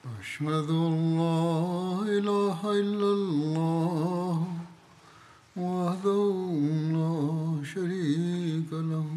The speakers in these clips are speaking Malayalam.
أشهد أن لا إله إلا الله وحده لا شريك له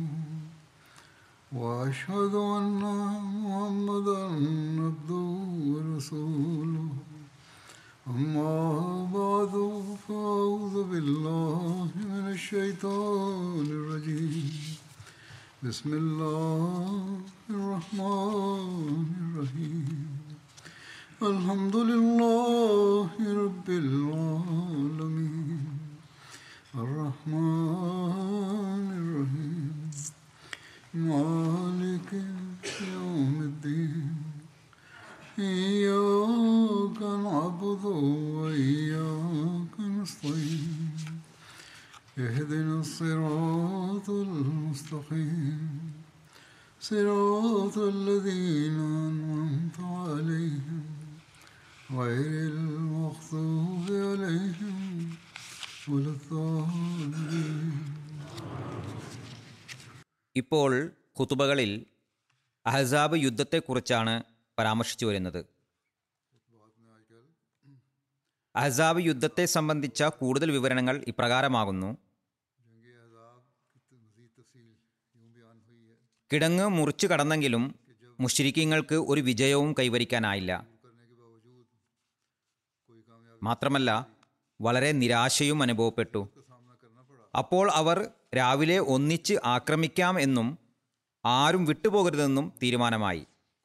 وأشهد أن محمدا عبده ورسوله أما بعد فأعوذ بالله من الشيطان الرجيم بسم الله الرحمن الرحيم الحمد لله رب العالمين الرحمن الرحيم مالك يوم الدين إياك نعبد وإياك نستعين اهدنا الصراط المستقيم صراط الذين أنعمت عليهم غير المغضوب عليهم ولا الضالين ഇപ്പോൾ ഖുതുബകളിൽ അഹസാബ് യുദ്ധത്തെക്കുറിച്ചാണ് പരാമർശിച്ചു വരുന്നത് അഹസാബ് യുദ്ധത്തെ സംബന്ധിച്ച കൂടുതൽ വിവരണങ്ങൾ ഇപ്രകാരമാകുന്നു കിടങ്ങ് മുറിച്ചു കടന്നെങ്കിലും മുഷ്രിക്കീങ്ങൾക്ക് ഒരു വിജയവും കൈവരിക്കാനായില്ല മാത്രമല്ല വളരെ നിരാശയും അനുഭവപ്പെട്ടു അപ്പോൾ അവർ രാവിലെ ഒന്നിച്ച് ആക്രമിക്കാം എന്നും ആരും വിട്ടുപോകരുതെന്നും തീരുമാനമായി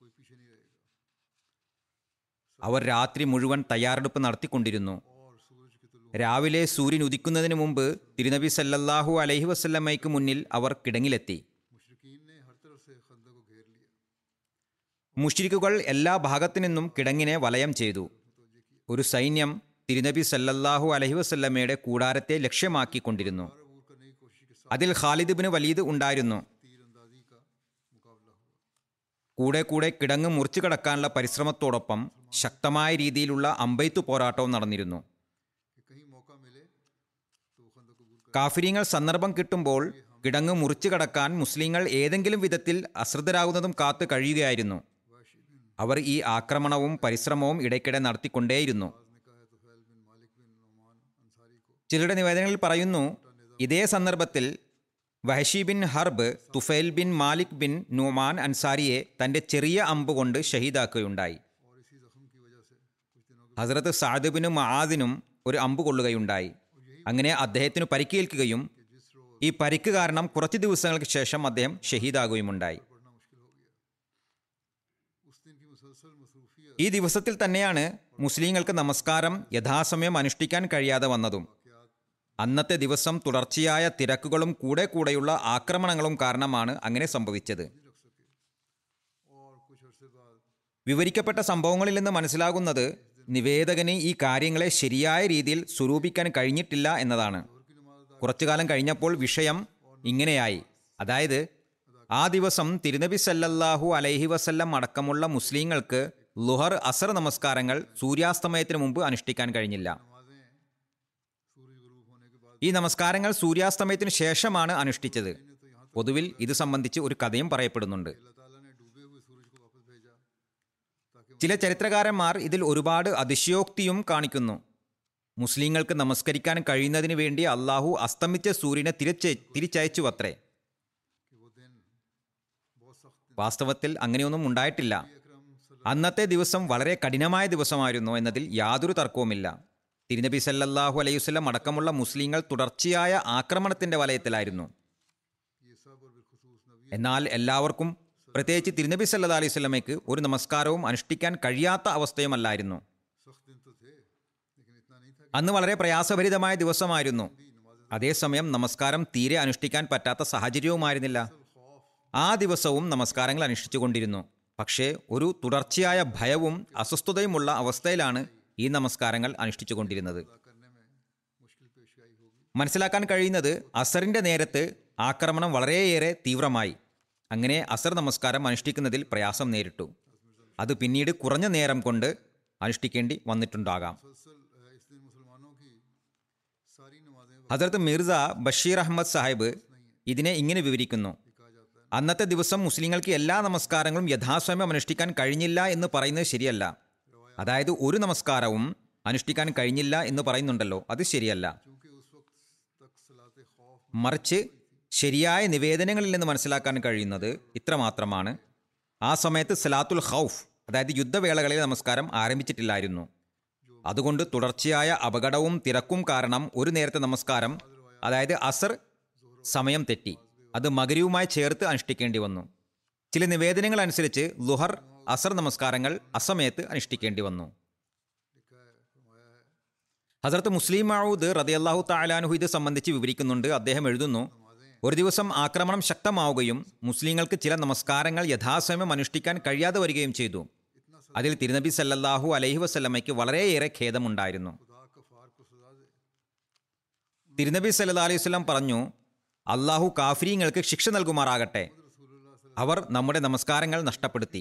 അവർ രാത്രി മുഴുവൻ തയ്യാറെടുപ്പ് നടത്തിക്കൊണ്ടിരുന്നു രാവിലെ സൂര്യൻ ഉദിക്കുന്നതിന് മുമ്പ് തിരുനബി സല്ലല്ലാഹു അലൈഹി വസല്ലമ്മയ്ക്ക് മുന്നിൽ അവർ കിടങ്ങിലെത്തി മുഷ്രിക്കുകൾ എല്ലാ ഭാഗത്തു നിന്നും കിടങ്ങിനെ വലയം ചെയ്തു ഒരു സൈന്യം തിരുനബി സല്ലല്ലാഹു അലൈഹി വസല്ലമ്മയുടെ കൂടാരത്തെ ലക്ഷ്യമാക്കിക്കൊണ്ടിരുന്നു അതിൽ ഖാലിദ് ബിന് വലീദ് ഉണ്ടായിരുന്നു കൂടെ കൂടെ കിടങ്ങ് മുറിച്ചു കടക്കാനുള്ള പരിശ്രമത്തോടൊപ്പം ശക്തമായ രീതിയിലുള്ള അമ്പെയ്ത്തു പോരാട്ടവും നടന്നിരുന്നു കാഫിര്യങ്ങൾ സന്ദർഭം കിട്ടുമ്പോൾ കിടങ്ങ് മുറിച്ചു കടക്കാൻ മുസ്ലിങ്ങൾ ഏതെങ്കിലും വിധത്തിൽ അശ്രദ്ധരാകുന്നതും കാത്തു കഴിയുകയായിരുന്നു അവർ ഈ ആക്രമണവും പരിശ്രമവും ഇടയ്ക്കിടെ നടത്തിക്കൊണ്ടേയിരുന്നു ചിലരുടെ നിവേദനങ്ങളിൽ പറയുന്നു ഇതേ സന്ദർഭത്തിൽ Wahshi bin Harb Tufail bin Malik bin Numan അൻസാരിയെ തന്റെ ചെറിയ അമ്പ് കൊണ്ട് ഷഹീദാക്കുകയുണ്ടായി ഹസ്രത്ത് സാദ് ബിന് മഹാദിനും ഒരു അമ്പ് കൊള്ളുകയുണ്ടായി അങ്ങനെ അദ്ദേഹത്തിന് പരിക്കേൽക്കുകയും ഈ പരിക്ക് കാരണം കുറച്ച് ദിവസങ്ങൾക്ക് ശേഷം അദ്ദേഹം ഷഹീദാകുകയുമുണ്ടായി ഈ ദിവസത്തിൽ തന്നെയാണ് മുസ്ലിങ്ങൾക്ക് നമസ്കാരം യഥാസമയം അനുഷ്ഠിക്കാൻ കഴിയാതെ വന്നതും അന്നത്തെ ദിവസം തുടർച്ചയായ തിരക്കുകളും കൂടെ കൂടെയുള്ള ആക്രമണങ്ങളും കാരണമാണ് അങ്ങനെ സംഭവിച്ചത് വിവരിക്കപ്പെട്ട സംഭവങ്ങളിൽ നിന്ന് മനസ്സിലാകുന്നത് നിവേദകന് ഈ കാര്യങ്ങളെ ശരിയായ രീതിയിൽ സ്വരൂപിക്കാൻ കഴിഞ്ഞിട്ടില്ല എന്നതാണ് കുറച്ചു കാലം കഴിഞ്ഞപ്പോൾ വിഷയം ഇങ്ങനെയായി അതായത് ആ ദിവസം തിരുനബി സല്ലല്ലാഹു അലൈഹി വസല്ലം അടക്കമുള്ള മുസ്ലിങ്ങൾക്ക് ലുഹർ അസർ നമസ്കാരങ്ങൾ സൂര്യാസ്തമയത്തിന് മുമ്പ് അനുഷ്ഠിക്കാൻ കഴിഞ്ഞില്ല ഈ നമസ്കാരങ്ങൾ സൂര്യാസ്തമയത്തിന് ശേഷമാണ് അനുഷ്ഠിച്ചത് പൊതുവിൽ ഇത് സംബന്ധിച്ച് ഒരു കഥയും പറയപ്പെടുന്നുണ്ട് ചില ചരിത്രകാരന്മാർ ഇതിൽ ഒരുപാട് അതിശയോക്തിയും കാണിക്കുന്നു മുസ്ലിങ്ങൾക്ക് നമസ്കരിക്കാൻ കഴിയുന്നതിന് വേണ്ടി അള്ളാഹു അസ്തമിച്ച സൂര്യനെ തിരിച്ച് തിരിച്ചയച്ചു അത്രേ വാസ്തവത്തിൽ അങ്ങനെയൊന്നും ഉണ്ടായിട്ടില്ല അന്നത്തെ ദിവസം വളരെ കഠിനമായ ദിവസമായിരുന്നു എന്നതിൽ യാതൊരു തർക്കവുമില്ല തിരുനബി സല്ലല്ലാഹു അലൈഹി വസല്ലം അടക്കമുള്ള മുസ്ലിങ്ങൾ തുടർച്ചയായ ആക്രമണത്തിന്റെ വലയത്തിലായിരുന്നു എന്നാൽ എല്ലാവർക്കും പ്രത്യേകിച്ച് തിരുനബി സല്ലാ അലൈഹി സ്വലമയ്ക്ക് ഒരു നമസ്കാരവും അനുഷ്ഠിക്കാൻ കഴിയാത്ത അവസ്ഥയുമല്ലായിരുന്നു അന്ന് വളരെ പ്രയാസഭരിതമായ ദിവസമായിരുന്നു അതേസമയം നമസ്കാരം തീരെ അനുഷ്ഠിക്കാൻ പറ്റാത്ത സാഹചര്യവുമായിരുന്നില്ല ആ ദിവസവും നമസ്കാരങ്ങൾ അനുഷ്ഠിച്ചുകൊണ്ടിരുന്നു പക്ഷേ ഒരു തുടർച്ചയായ ഭയവും അസ്വസ്ഥതയുമുള്ള അവസ്ഥയിലാണ് ഈ നമസ്കാരങ്ങൾ അനുഷ്ഠിച്ചുകൊണ്ടിരുന്നത് മനസ്സിലാക്കാൻ കഴിയുന്നത് അസറിന്റെ നേരത്ത് ആക്രമണം വളരെയേറെ തീവ്രമായി അങ്ങനെ അസർ നമസ്കാരം അനുഷ്ഠിക്കുന്നതിൽ പ്രയാസം നേരിട്ടു അത് പിന്നീട് കുറഞ്ഞ നേരം കൊണ്ട് അനുഷ്ഠിക്കേണ്ടി വന്നിട്ടുണ്ടാകാം ഹസരത്ത് മിർസ ബഷീർ അഹമ്മദ് സാഹിബ് ഇതിനെ ഇങ്ങനെ വിവരിക്കുന്നു അന്നത്തെ ദിവസം മുസ്ലിങ്ങൾക്ക് എല്ലാ നമസ്കാരങ്ങളും യഥാസമയം അനുഷ്ഠിക്കാൻ കഴിഞ്ഞില്ല എന്ന് പറയുന്നത് ശരിയല്ല അതായത് ഒരു നമസ്കാരവും അനുഷ്ഠിക്കാൻ കഴിഞ്ഞില്ല എന്ന് പറയുന്നുണ്ടല്ലോ അത് ശരിയല്ല चूंकि उस वक्त तक सलात खौफ മറിച്ച് ശരിയായ നിവേദനങ്ങളിൽ നിന്ന് മനസ്സിലാക്കാൻ കഴിയുന്നത് ഇത്രമാത്രമാണ് ആ സമയത്ത് സലാത്തുൽ ഖൗഫ് അതായത് യുദ്ധവേളകളിൽ നമസ്കാരം ആരംഭിച്ചിട്ടില്ലായിരുന്നു അതുകൊണ്ട് തുടർച്ചയായ അപകടവും തിരക്കും കാരണം ഒരു നേരത്തെ നമസ്കാരം അതായത് അസർ സമയം തെറ്റി അത് മകരവുമായി ചേർത്ത് അനുഷ്ഠിക്കേണ്ടി വന്നു ചില നിവേദനങ്ങൾ അനുസരിച്ച് ലുഹർ അസർ നമസ്കാരങ്ങൾ അസമയത്ത് അനുഷ്ഠിക്കേണ്ടി വന്നു ഹസരത്ത് മുസ്ലിം മൗദ് റതിയല്ലാഹു താലാനുഹു ഇത് സംബന്ധിച്ച് വിവരിക്കുന്നുണ്ട് അദ്ദേഹം എഴുതുന്നു ഒരു ദിവസം ആക്രമണം ശക്തമാവുകയും മുസ്ലിങ്ങൾക്ക് ചില നമസ്കാരങ്ങൾ യഥാസമയം അനുഷ്ഠിക്കാൻ കഴിയാതെ വരികയും ചെയ്തു അതിൽ തിരുനബി സല്ലല്ലാഹു അലൈഹി വസല്ലമയ്ക്ക് വളരെയേറെ ഖേദമുണ്ടായിരുന്നു खुदा कफार को सजा दे തിരുനബി സല്ലാ അലൈഹി വസല്ലം പറഞ്ഞു അള്ളാഹു കാഫിരീങ്ങൾക്ക് ശിക്ഷ നൽകുമാറാകട്ടെ അവർ നമ്മുടെ നമസ്കാരങ്ങൾ നഷ്ടപ്പെടുത്തി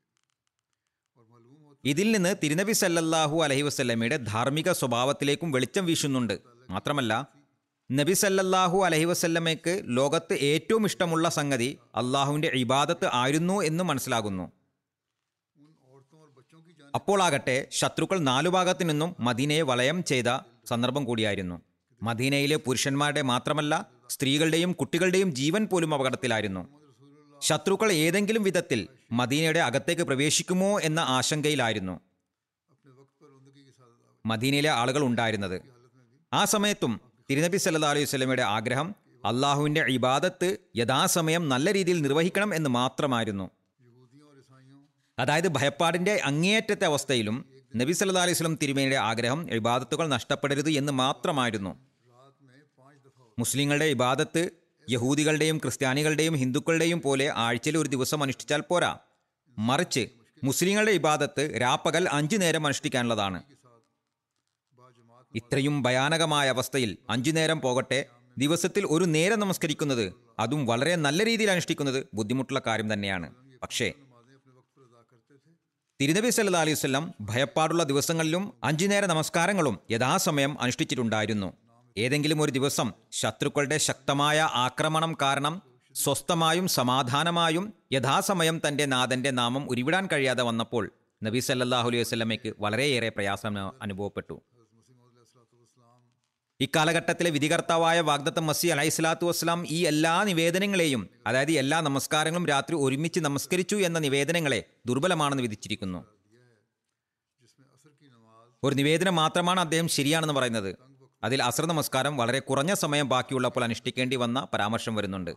ഇതിൽ നിന്ന് തിരുനബി സല്ലല്ലാഹു അലൈഹി വസല്ലമയുടെ ധാർമ്മിക സ്വഭാവത്തിലേക്കും വെളിച്ചം വീശുന്നുണ്ട് മാത്രമല്ല നബി സല്ലല്ലാഹു അലൈഹി വസല്ലമയ്ക്ക് ലോകത്ത് ഏറ്റവും ഇഷ്ടമുള്ള സംഗതി അള്ളാഹുവിൻ്റെ ഇബാദത്ത് ആയിരുന്നു എന്ന് മനസ്സിലാകുന്നു उन औरतों और बच्चों की जान അപ്പോൾ ആകട്ടെ ശത്രുക്കൾ നാലു ഭാഗത്തു നിന്നും മദീനയെ വലയം ചെയ്ത സന്ദർഭം കൂടിയായിരുന്നു മദീനയിലെ പുരുഷന്മാരുടെ മാത്രമല്ല സ്ത്രീകളുടെയും കുട്ടികളുടെയും ജീവൻ പോലും അപകടത്തിലായിരുന്നു ശത്രുക്കൾ ഏതെങ്കിലും വിധത്തിൽ മദീനയുടെ അകത്തേക്ക് പ്രവേശിക്കുമോ എന്ന ആശങ്കയിലായിരുന്നു अपने वक्त पर उनकी की सादत आ മദീനയിലെ ആളുകൾ ഉണ്ടായിരുന്നത് ആ സമയത്തും തിരുനബി സല്ലാ അലൈഹി സ്വലമയുടെ ആഗ്രഹം അള്ളാഹുവിൻ്റെ ഇബാദത്ത് യഥാസമയം നല്ല രീതിയിൽ നിർവഹിക്കണം എന്ന് മാത്രമായിരുന്നു यहूदियों और ईसाइयों അതായത് ഭയപ്പാടിന്റെ അങ്ങേയറ്റത്തെ അവസ്ഥയിലും നബി സല്ലാ അലൈഹി സ്വലം തിരുമേനിയുടെ ആഗ്രഹം ഇബാദത്തുകൾ നഷ്ടപ്പെടരുത് എന്ന് മാത്രമായിരുന്നു रात में पांच दफा മുസ്ലിങ്ങളുടെ ഇബാദത്ത് യഹൂദികളുടെയും ക്രിസ്ത്യാനികളുടെയും ഹിന്ദുക്കളുടെയും പോലെ ആഴ്ചയിൽ ഒരു ദിവസം അനുഷ്ഠിച്ചാൽ പോരാ മറിച്ച് മുസ്ലിങ്ങളുടെ ഇബാദത്ത് രാപ്പകൽ അഞ്ചു നേരം അനുഷ്ഠിക്കാനുള്ളതാണ് बाजमात ഇത്രയും ഭയാനകമായ അവസ്ഥയിൽ അഞ്ചു നേരം പോകട്ടെ ദിവസത്തിൽ ഒരു നേരം നമസ്കരിക്കുന്നത് അതും വളരെ നല്ല രീതിയിൽ അനുഷ്ഠിക്കുന്നത് ബുദ്ധിമുട്ടുള്ള കാര്യം തന്നെയാണ് പക്ഷേ नमाजें अपने वक्त पर अदा करते थे തിരുനബി സല്ലാ അലൈഹി വല്ലം ഭയപ്പാടുള്ള ദിവസങ്ങളിലും അഞ്ചു നേര നമസ്കാരങ്ങളും യഥാസമയം അനുഷ്ഠിച്ചിട്ടുണ്ടായിരുന്നു ഏതെങ്കിലും ഒരു ദിവസം ശത്രുക്കളുടെ ശക്തമായ ആക്രമണം കാരണം സ്വസ്ഥമായും സമാധാനമായും യഥാസമയം തന്റെ നാഥന്റെ നാമം ഉരുവിടാൻ കഴിയാതെ വന്നപ്പോൾ നബി സല്ലല്ലാഹു അലൈഹി വസല്ലമയ്ക്ക് വളരെയേറെ പ്രയാസം അനുഭവപ്പെട്ടു ഇക്കാലഘട്ടത്തിലെ വിധികർത്താവായ വാഗ്ദത്ത മസി അലൈഹി സ്വലാത്തു വസ്സലാം ഈ എല്ലാ നിവേദനങ്ങളെയും അതായത് എല്ലാ നമസ്കാരങ്ങളും രാത്രി ഒരുമിച്ച് നമസ്കരിച്ചു എന്ന നിവേദനങ്ങളെ ദുർബലമാണെന്ന് വിധിച്ചിരിക്കുന്നു जिसमें असर की नमाज ഒരു നിവേദനം മാത്രമാണ് അദ്ദേഹം ശരിയാണെന്ന് പറയുന്നത് അതിൽ അസ്ര നമസ്കാരം വളരെ കുറഞ്ഞ സമയം ബാക്കിയുള്ളപ്പോൾ അനുഷ്ഠിക്കേണ്ടി വന്ന പരാമർശം വരുന്നുണ്ട്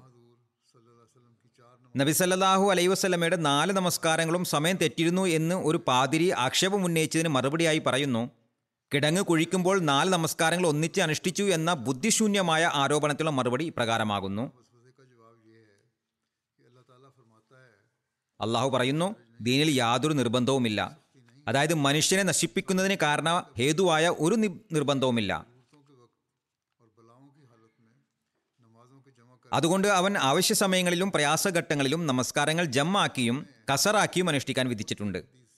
നബി സല്ലല്ലാഹു അലൈഹി വസല്ലമയുടെ നാല് നമസ്കാരങ്ങളും സമയം തെറ്റിയിരുന്നു എന്ന് ഒരു പാതിരി ആക്ഷേപം ഉന്നയിച്ചതിന് മറുപടിയായി പറയുന്നു കിടങ്ങ് കുഴിക്കുമ്പോൾ നാല് നമസ്കാരങ്ങൾ ഒന്നിച്ച് അനുഷ്ഠിച്ചു എന്ന ബുദ്ധിശൂന്യമായ ആരോപണത്തിലുള്ള മറുപടി ഇപ്രകാരമാകുന്നു वजह का जवाब ये है कि अल्लाह ताला फरमाता है അള്ളാഹു പറയുന്നു ദീനിൽ യാതൊരു നിർബന്ധവുമില്ല അതായത് മനുഷ്യനെ നശിപ്പിക്കുന്നതിന് കാരണ ഹേതുവായ ഒരു നി- നിർബന്ധവുമില്ല जरूरतों के वक्त और बलाओं की हालत में नमाजों के जमा कर അതുകൊണ്ട് അവൻ ആവശ്യ സമയങ്ങളിലും പ്രയാസഘട്ടങ്ങളിലും നമസ്കാരങ്ങൾ ജമ്മാക്കിയും കസറാക്കിയും അനുഷ്ഠിക്കാൻ വിധിച്ചിട്ടുണ്ട്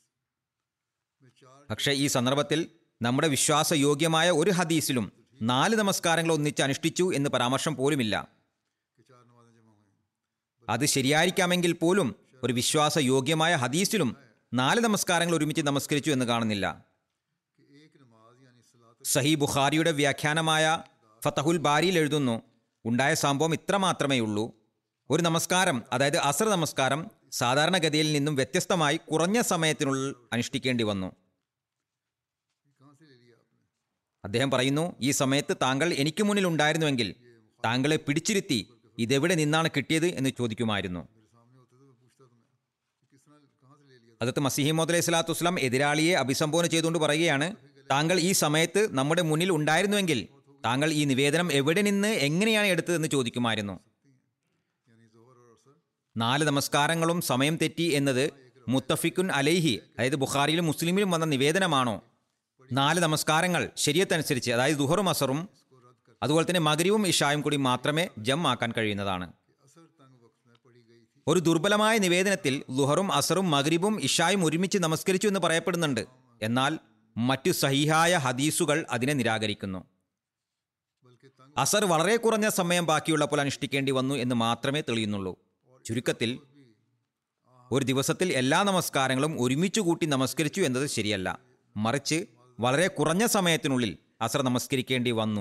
में चार പക്ഷേ ഈ സന്ദർഭത്തിൽ നമ്മുടെ വിശ്വാസയോഗ്യമായ ഒരു ഹദീസിലും നാല് നമസ്കാരങ്ങൾ ഒന്നിച്ച് അനുഷ്ഠിച്ചു എന്ന് പരാമർശം പോലുമില്ല के चार नमाजें जमा हुई അത് ശരിയായിരിക്കാമെങ്കിൽ പോലും ഒരു വിശ്വാസയോഗ്യമായ ഹദീസിലും നാല് നമസ്കാരങ്ങൾ ഒരുമിച്ച് നമസ്കരിച്ചു എന്ന് കാണുന്നില്ല कि एक नमाज यानी सलात സഹി ബുഖാരിയുടെ വ്യാഖ്യാനമായ ഫതഹുൽ ബാരിയിൽ എഴുതുന്നു ഉണ്ടായ സംഭവം ഇത്ര മാത്രമേ ഉള്ളൂ ഒരു നമസ്കാരം അതായത് അസർ നമസ്കാരം സാധാരണഗതിയിൽ നിന്നും വ്യത്യസ്തമായി കുറഞ്ഞ സമയത്തിനുള്ളിൽ അനുഷ്ഠിക്കേണ്ടി വന്നു कहाँ से ले लिया आपने അദ്ദേഹം പറയുന്നു ഈ സമയത്ത് താങ്കൾ എനിക്ക് മുന്നിൽ ഉണ്ടായിരുന്നുവെങ്കിൽ താങ്കളെ പിടിച്ചിരുത്തി ഇതെവിടെ നിന്നാണ് കിട്ടിയത് എന്ന് ചോദിക്കുമായിരുന്നു मेरे सामने होता तो मैं पूछता तुम्हें कि किस तरह कहाँ से ले लिया അതത് മസിഹിമോദ് അലൈഹി സ്വലാത്തു വസ്സലാം എതിരാളിയെ അഭിസംബോധന ചെയ്തുകൊണ്ട് പറയുകയാണ് താങ്കൾ ഈ സമയത്ത് നമ്മുടെ മുന്നിൽ ഉണ്ടായിരുന്നുവെങ്കിൽ താങ്കൾ ഈ നിവേദനം എവിടെ നിന്ന് എങ്ങനെയാണ് എടുത്തതെന്ന് ചോദിക്കുമായിരുന്നു यानी जोहर और असर നാല് നമസ്കാരങ്ങളും സമയം തെറ്റി എന്നത് മുത്തഫിക്കുൻ അലൈഹി അതായത് ബുഖാരിയിലും മുസ്ലിമിലും വന്ന നിവേദനമാണോ നാല് നമസ്കാരങ്ങൾ ശരിയത്തനുസരിച്ച് അതായത് ദുഹറും അസറും അതുപോലെ തന്നെ മകരിവും ഇഷായും കൂടി മാത്രമേ ജം ആക്കാൻ കഴിയുന്നതാണ് असर तंग वक्त में पड़ी गई थी ഒരു ദുർബലമായ നിവേദനത്തിൽ ലുഹറും അസറും മഗ്രിബും ഇഷായും ഒരുമിച്ച് നമസ്കരിച്ചു എന്ന് പറയപ്പെടുന്നുണ്ട് എന്നാൽ മറ്റു സഹിഹായ ഹദീസുകൾ അതിനെ നിരാകരിക്കുന്നു बल्कि तंग അസർ വളരെ കുറഞ്ഞ സമയം ബാക്കിയുള്ളപ്പോൾ അനുഷ്ഠിക്കേണ്ടി വന്നു എന്ന് മാത്രമേ തെളിയുന്നുള്ളൂ ചുരുക്കത്തിൽ ഒരു ദിവസത്തിൽ എല്ലാ നമസ്കാരങ്ങളും ഒരുമിച്ച് കൂട്ടി നമസ്കരിച്ചു എന്നത് ശരിയല്ല മറിച്ച് വളരെ കുറഞ്ഞ സമയത്തിനുള്ളിൽ അസർ നമസ്കരിക്കേണ്ടി വന്നു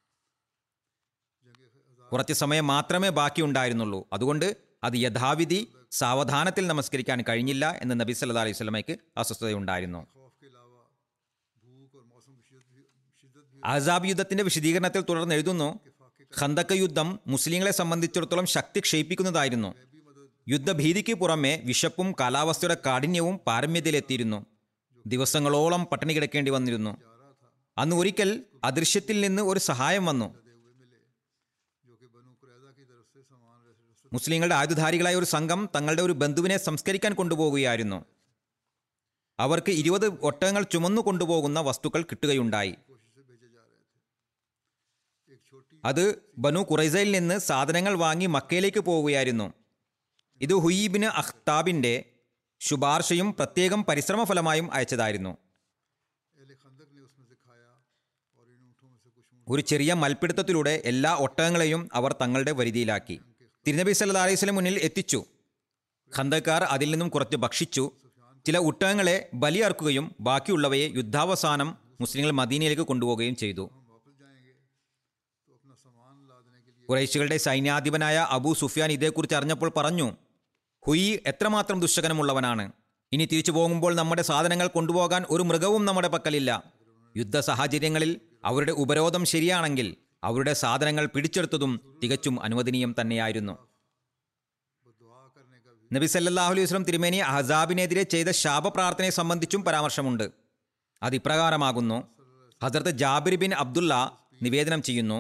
കുറച്ച് സമയം മാത്രമേ ബാക്കിയുണ്ടായിരുന്നുള്ളൂ അതുകൊണ്ട് അത് യഥാവിധി സാവധാനത്തിൽ നമസ്കരിക്കാൻ കഴിഞ്ഞില്ല എന്ന് നബി സല്ലാ അലൈഹി സ്വലമയ്ക്ക് അസ്വസ്ഥതയുണ്ടായിരുന്നു खौफ के अलावा भूख और मौसम की शिद्दत भी शिद्दत भी അസാബ് യുദ്ധത്തിന്റെ വിശദീകരണത്തിൽ തുടർന്ന് എഴുതുന്നു ഖന്തക്ക യുദ്ധം മുസ്ലിങ്ങളെ സംബന്ധിച്ചിടത്തോളം ശക്തി ക്ഷയിപ്പിക്കുന്നതായിരുന്നു യുദ്ധഭീതിക്ക് പുറമെ വിശപ്പും കാലാവസ്ഥയുടെ കാഠിന്യവും പാരമ്യതയിലെത്തിയിരുന്നു ദിവസങ്ങളോളം പട്ടിണി കിടക്കേണ്ടി വന്നിരുന്നു അന്ന് ഒരിക്കൽ അദൃശ്യത്തിൽ നിന്ന് ഒരു സഹായം വന്നു जो कि बनु कुरैजा की तरफ से सामान रस- മുസ്ലിങ്ങളുടെ ആയുധധാരികളായ ഒരു സംഘം തങ്ങളുടെ ഒരു ബന്ധുവിനെ സംസ്കരിക്കാൻ കൊണ്ടുപോകുകയായിരുന്നു അവർക്ക് ഇരുപത് ഒട്ടകങ്ങൾ ചുമന്നു കൊണ്ടുപോകുന്ന വസ്തുക്കൾ കിട്ടുകയുണ്ടായി कोशिश से भेजे जा रहे थे एक छोटी അത് ബനു കുറൈസയിൽ നിന്ന് സാധനങ്ങൾ വാങ്ങി മക്കയിലേക്ക് പോവുകയായിരുന്നു ഇത് ഹുയീബിന് അഖ്താബിന്റെ ശുപാർശയും പ്രത്യേകം പരിശ്രമ ഫലമായും അയച്ചതായിരുന്നു एले खंदक ने उसमें से खाया और इन ऊँटों में से कुछ ऊँट ഒരു ചെറിയ മൽപ്പിടുത്തത്തിലൂടെ എല്ലാ ഒട്ടകങ്ങളെയും അവർ തങ്ങളുടെ വരുതിയിലാക്കി തിരുനബി സല്ല അലൈഹി സ്വലം മുന്നിൽ എത്തിച്ചു ഖന്തക്കാർ അതിൽ നിന്നും കുറച്ച് ഭക്ഷിച്ചു ചില ഒട്ടകങ്ങളെ ബലിയർക്കുകയും ബാക്കിയുള്ളവയെ യുദ്ധാവസാനം മുസ്ലിങ്ങൾ മദീനയിലേക്ക് കൊണ്ടുപോവുകയും ചെയ്തു हम वापस जाएंगे तो अपना सामान लादने के लिए കുറേശികളുടെ സൈന്യാധിപനായ അബൂ സുഫിയാൻ ഇതേക്കുറിച്ച് അറിഞ്ഞപ്പോൾ പറഞ്ഞു ഹുയി എത്രമാത്രം ദുശകനമുള്ളവനാണ് ഇനി തിരിച്ചു പോകുമ്പോൾ നമ്മുടെ സാധനങ്ങൾ കൊണ്ടുപോകാൻ ഒരു മൃഗവും നമ്മുടെ പക്കലില്ല യുദ്ധ സാഹചര്യങ്ങളിൽ അവരുടെ ഉപരോധം ശരിയാണെങ്കിൽ അവരുടെ സാധനങ്ങൾ പിടിച്ചെടുത്തതും തികച്ചും അനുവദനീയം തന്നെയായിരുന്നു वो दुआ करने का भी നബി സല്ലല്ലാഹു അലൈഹി വസല്ലം തിരുമേനി അഹസാബിനെതിരെ ചെയ്ത ശാപപ്രാർത്ഥനയെ സംബന്ധിച്ചും പരാമർശമുണ്ട് അത് ഇപ്രകാരമാകുന്നു ഹസരത്ത് ജാബിർ ബിൻ അബ്ദുള്ള നിവേദനം ചെയ്യുന്നു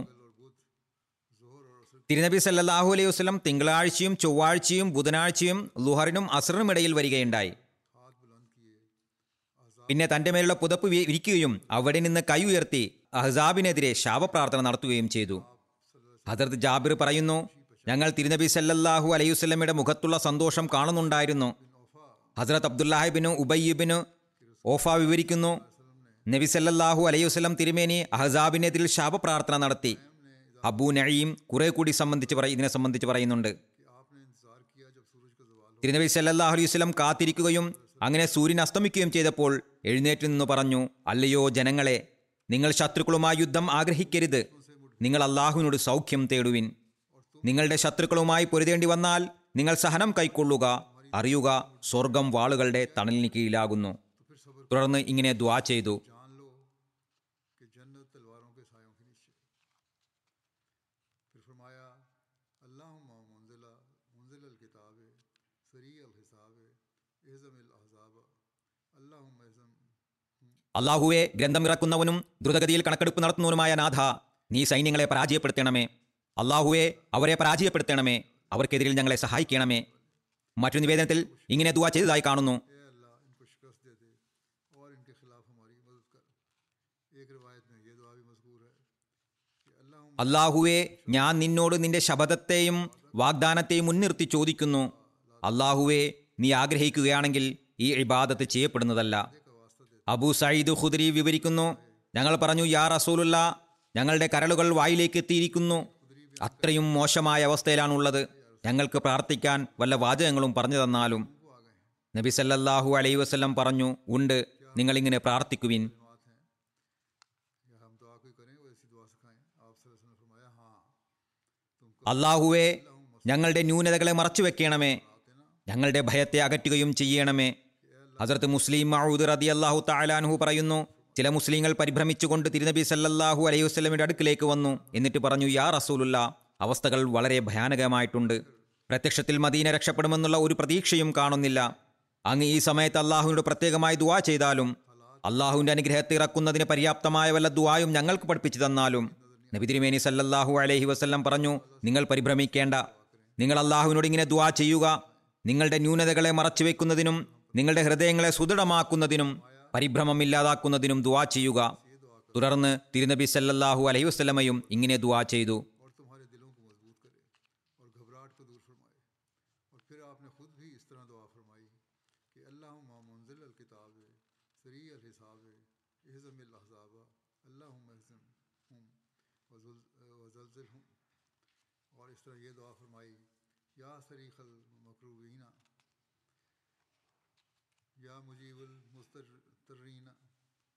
തിരുനബി സല്ലല്ലാഹു അലൈഹി വസല്ലം തിങ്കളാഴ്ചയും ചൊവ്വാഴ്ചയും ബുധനാഴ്ചയും ലുഹറിനും അസറിനും ഇടയിൽ വരികയുണ്ടായി हाथ बुलंद किए പിന്നെ തന്റെ മേലുള്ള പുതപ്പ് വി- വിരിക്കുകയും അവിടെ നിന്ന് കൈ ഉയർത്തി അഹ്സാബിനെതിരെ ശാപപ്രാർത്ഥന നടത്തുകയും ചെയ്തു ഹദർത്ത് ജാബിർ പറയുന്നു ഞങ്ങൾ തിരുനബി സല്ലല്ലാഹു അലൈഹി വസല്ലമയുടെ മുഖത്തുള്ള സന്തോഷം കാണുന്നുണ്ടായിരുന്നു ഹസ്രത്ത് അബ്ദുല്ലാഹിബിന് ഉബയ്യബിന് ഓഫ വിവരിക്കുന്നു നബി സല്ലല്ലാഹു അലൈഹി വസല്ലം തിരുമേനി അഹ്സാബിനെതിരിൽ ശാപപ്രാർത്ഥന നടത്തി അബൂ നഈം കുറെ കൂടി സംബന്ധിച്ച് പറ ഇതിനെ സംബന്ധിച്ച് പറയുന്നുണ്ട് कि आपने इंतजार किया जब सूरज का जवाल തിരുനബി സല്ലല്ലാഹു അലൈഹി വസല്ലം കാത്തിരിക്കുകയും അങ്ങനെ സൂര്യൻ അസ്തമിക്കുകയും ചെയ്തപ്പോൾ എഴുന്നേറ്റ് നിന്ന് പറഞ്ഞു അല്ലയോ ജനങ്ങളെ നിങ്ങൾ ശത്രുക്കളുമായി യുദ്ധം ആഗ്രഹിക്കരുത് നിങ്ങൾ അള്ളാഹുവിനോട് സൗഖ്യം തേടുവിൻ നിങ്ങളുടെ ശത്രുക്കളുമായി പൊരുതേണ്ടി വന്നാൽ നിങ്ങൾ സഹനം കൈക്കൊള്ളുക അറിയുക സ്വർഗം വാളുകളുടെ തണലിന് കീഴിലാകുന്നു തുടർന്ന് ഇങ്ങനെ ദ്വാ ചെയ്തു जान लो कि जन्नत तलवारों के सायों के नीचे फिर फरमाया अल्लाह मुंजिला मुंजिल किताब सरी अल हिसाब एज़म अहजाब अल्लाह एज़म അള്ളാഹുവെ ഗ്രന്ഥമിറക്കുന്നവനും ദ്രുതഗതിയിൽ കണക്കെടുപ്പ് നടത്തുന്നവനുമായ നാഥ നീ സൈന്യങ്ങളെ പരാജയപ്പെടുത്തണമേ അള്ളാഹുവെ അവരെ പരാജയപ്പെടുത്തണമേ അവർക്കെതിരിൽ ഞങ്ങളെ സഹായിക്കണമേ മറ്റൊരു നിവേദനത്തിൽ ഇങ്ങനെ ദുവാ ചെയ്തതായി കാണുന്നു ए अल्लाह इनको शिकस्त दे दे और इनके खिलाफ हमारी मदद कर एक रिवायत में ये दुआ भी मजकूर है कि अल्लाह അള്ളാഹുവെ ഞാൻ നിന്നോട് നിന്റെ ശബദത്തെയും വാഗ്ദാനത്തെയും മുൻനിർത്തി ചോദിക്കുന്നു അള്ളാഹുവെ നീ ആഗ്രഹിക്കുകയാണെങ്കിൽ ഈ ഇബാദത്ത് ചെയ്യപ്പെടുന്നതല്ല അബൂ സയ്യിദ് ഖുദ്രി വിവരിക്കുന്നു ഞങ്ങൾ പറഞ്ഞു യാ റസൂലുള്ള ഞങ്ങളുടെ കരളുകൾ വായിലേക്ക് എത്തിയിരിക്കുന്നു അത്രയും മോശമായ അവസ്ഥയിലാണുള്ളത് ഞങ്ങൾക്ക് പ്രാർത്ഥിക്കാൻ വല്ല വാചകങ്ങളും പറഞ്ഞു തന്നാലും നബി സല്ലല്ലാഹു അലൈഹി വസല്ലം പറഞ്ഞു ഉണ്ട് നിങ്ങളിങ്ങനെ പ്രാർത്ഥിക്കുവിൻ या हम दुआ कोई करें वो ऐसी दुआ सिखाएं आप सल्लल्लाहु अलैहि वसल्लम ने फरमाया हाँ तुमको അള്ളാഹുവെ ഞങ്ങളുടെ ന്യൂനതകളെ മറച്ചു വെക്കണമേ ഞങ്ങളുടെ ഭയത്തെ അകറ്റുകയും ചെയ്യണമേ ഹസരത്ത് മുസ്ലിം മഊദ് റതി അള്ളാഹു താലാൻഹു പറയുന്നു ചില മുസ്ലിങ്ങൾ പരിഭ്രമിച്ചുകൊണ്ട് തിരുനബി സല്ലല്ലാഹു അലൈഹി വസ്ലമിന്റെ അടുക്കിലേക്ക് വന്നു എന്നിട്ട് പറഞ്ഞു യാ റസൂലുള്ള അവസ്ഥകൾ വളരെ ഭയാനകമായിട്ടുണ്ട് പ്രത്യക്ഷത്തിൽ മദീന രക്ഷപ്പെടുമെന്നുള്ള ഒരു പ്രതീക്ഷയും കാണുന്നില്ല അങ്ങ് ഈ സമയത്ത് അള്ളാഹുവിനോട് പ്രത്യേകമായി ദുവാ ചെയ്താലും അള്ളാഹുവിന്റെ അനുഗ്രഹത്തെ ഇറക്കുന്നതിന് പര്യാപ്തമായ വല്ല ദുവായും ഞങ്ങൾക്ക് പഠിപ്പിച്ചു തന്നാലും നബി തിരുമേനി സല്ലല്ലാഹു അലൈഹി വസല്ലം പറഞ്ഞു നിങ്ങൾ പരിഭ്രമിക്കേണ്ട നിങ്ങൾ അള്ളാഹുവിനോട് ഇങ്ങനെ ദുവാ ചെയ്യുക നിങ്ങളുടെ ന്യൂനതകളെ മറച്ചുവെക്കുന്നതിനും നിങ്ങളുടെ ഹൃദയങ്ങളെ സുദൃഢമാക്കുന്നതിനും പരിഭ്രമം ഇല്ലാതാക്കുന്നതിനും ദുവാ ചെയ്യുക തുടർന്ന് തിരുനബി സല്ലല്ലാഹു അലൈഹി വസല്ലമയും ഇങ്ങനെ ദുവാ ചെയ്തു और तुम्हारे दिलों को मजबूत करे और घबराहट को दूर फरमाए और फिर आपने खुद भी इस तरह दुआ फरमाई कि अल्लाह मुंजिल अल किताब सरी अल हिसाब एज़म अल अहजाब अल्लाह महजम हूँ वजलजिल हूँ और इस तरह ये दुआ फरमाई या सरीखल मकरूबीना या मुजीबुल मुस्तरीना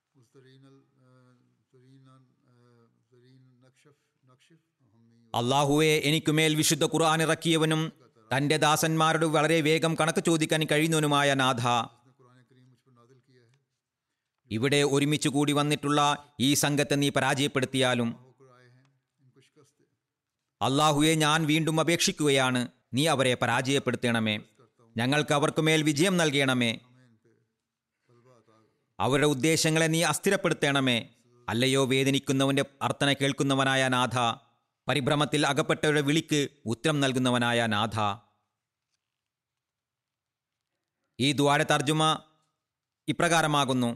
उस तरीन अल- अ, तरीन अन- अ, तरीन नक्शफ नक्शिफ हमी അള്ളാഹുവെ എനിക്കുമേൽ വിശുദ്ധ ഖുർആൻ ഇറക്കിയവനും തന്റെ ദാസന്മാരോട് വളരെ വേഗം കണക്ക് ചോദിക്കാൻ കഴിയുന്നവനുമായ നാഥ उसने कुरान करीम मुझ पर नादिल किया है ഇവിടെ ഒരുമിച്ച് കൂടി വന്നിട്ടുള്ള ഈ സംഘത്തെ നീ പരാജയപ്പെടുത്തിയാലും होकर आए हैं इनको शिकस्त दे അള്ളാഹുയെ ഞാൻ വീണ്ടും അപേക്ഷിക്കുകയാണ് നീ അവരെ പരാജയപ്പെടുത്തണമേ ഞങ്ങൾക്ക് അവർക്കുമേൽ വിജയം നൽകണമേ हमें इन पे गलबा अता कर। അവരുടെ ഉദ്ദേശങ്ങളെ നീ അസ്ഥിരപ്പെടുത്തണമേ അല്ലയോ വേദനിക്കുന്നവന്റെ അർത്ഥന കേൾക്കുന്നവനായ നാഥ പരിഭ്രമത്തിൽ അകപ്പെട്ടവരുടെ വിളിക്ക് ഉത്തരം നൽകുന്നവനായ നാഥ ഈ ദ്വാര തർജുമ ഇപ്രകാരമാകുന്നു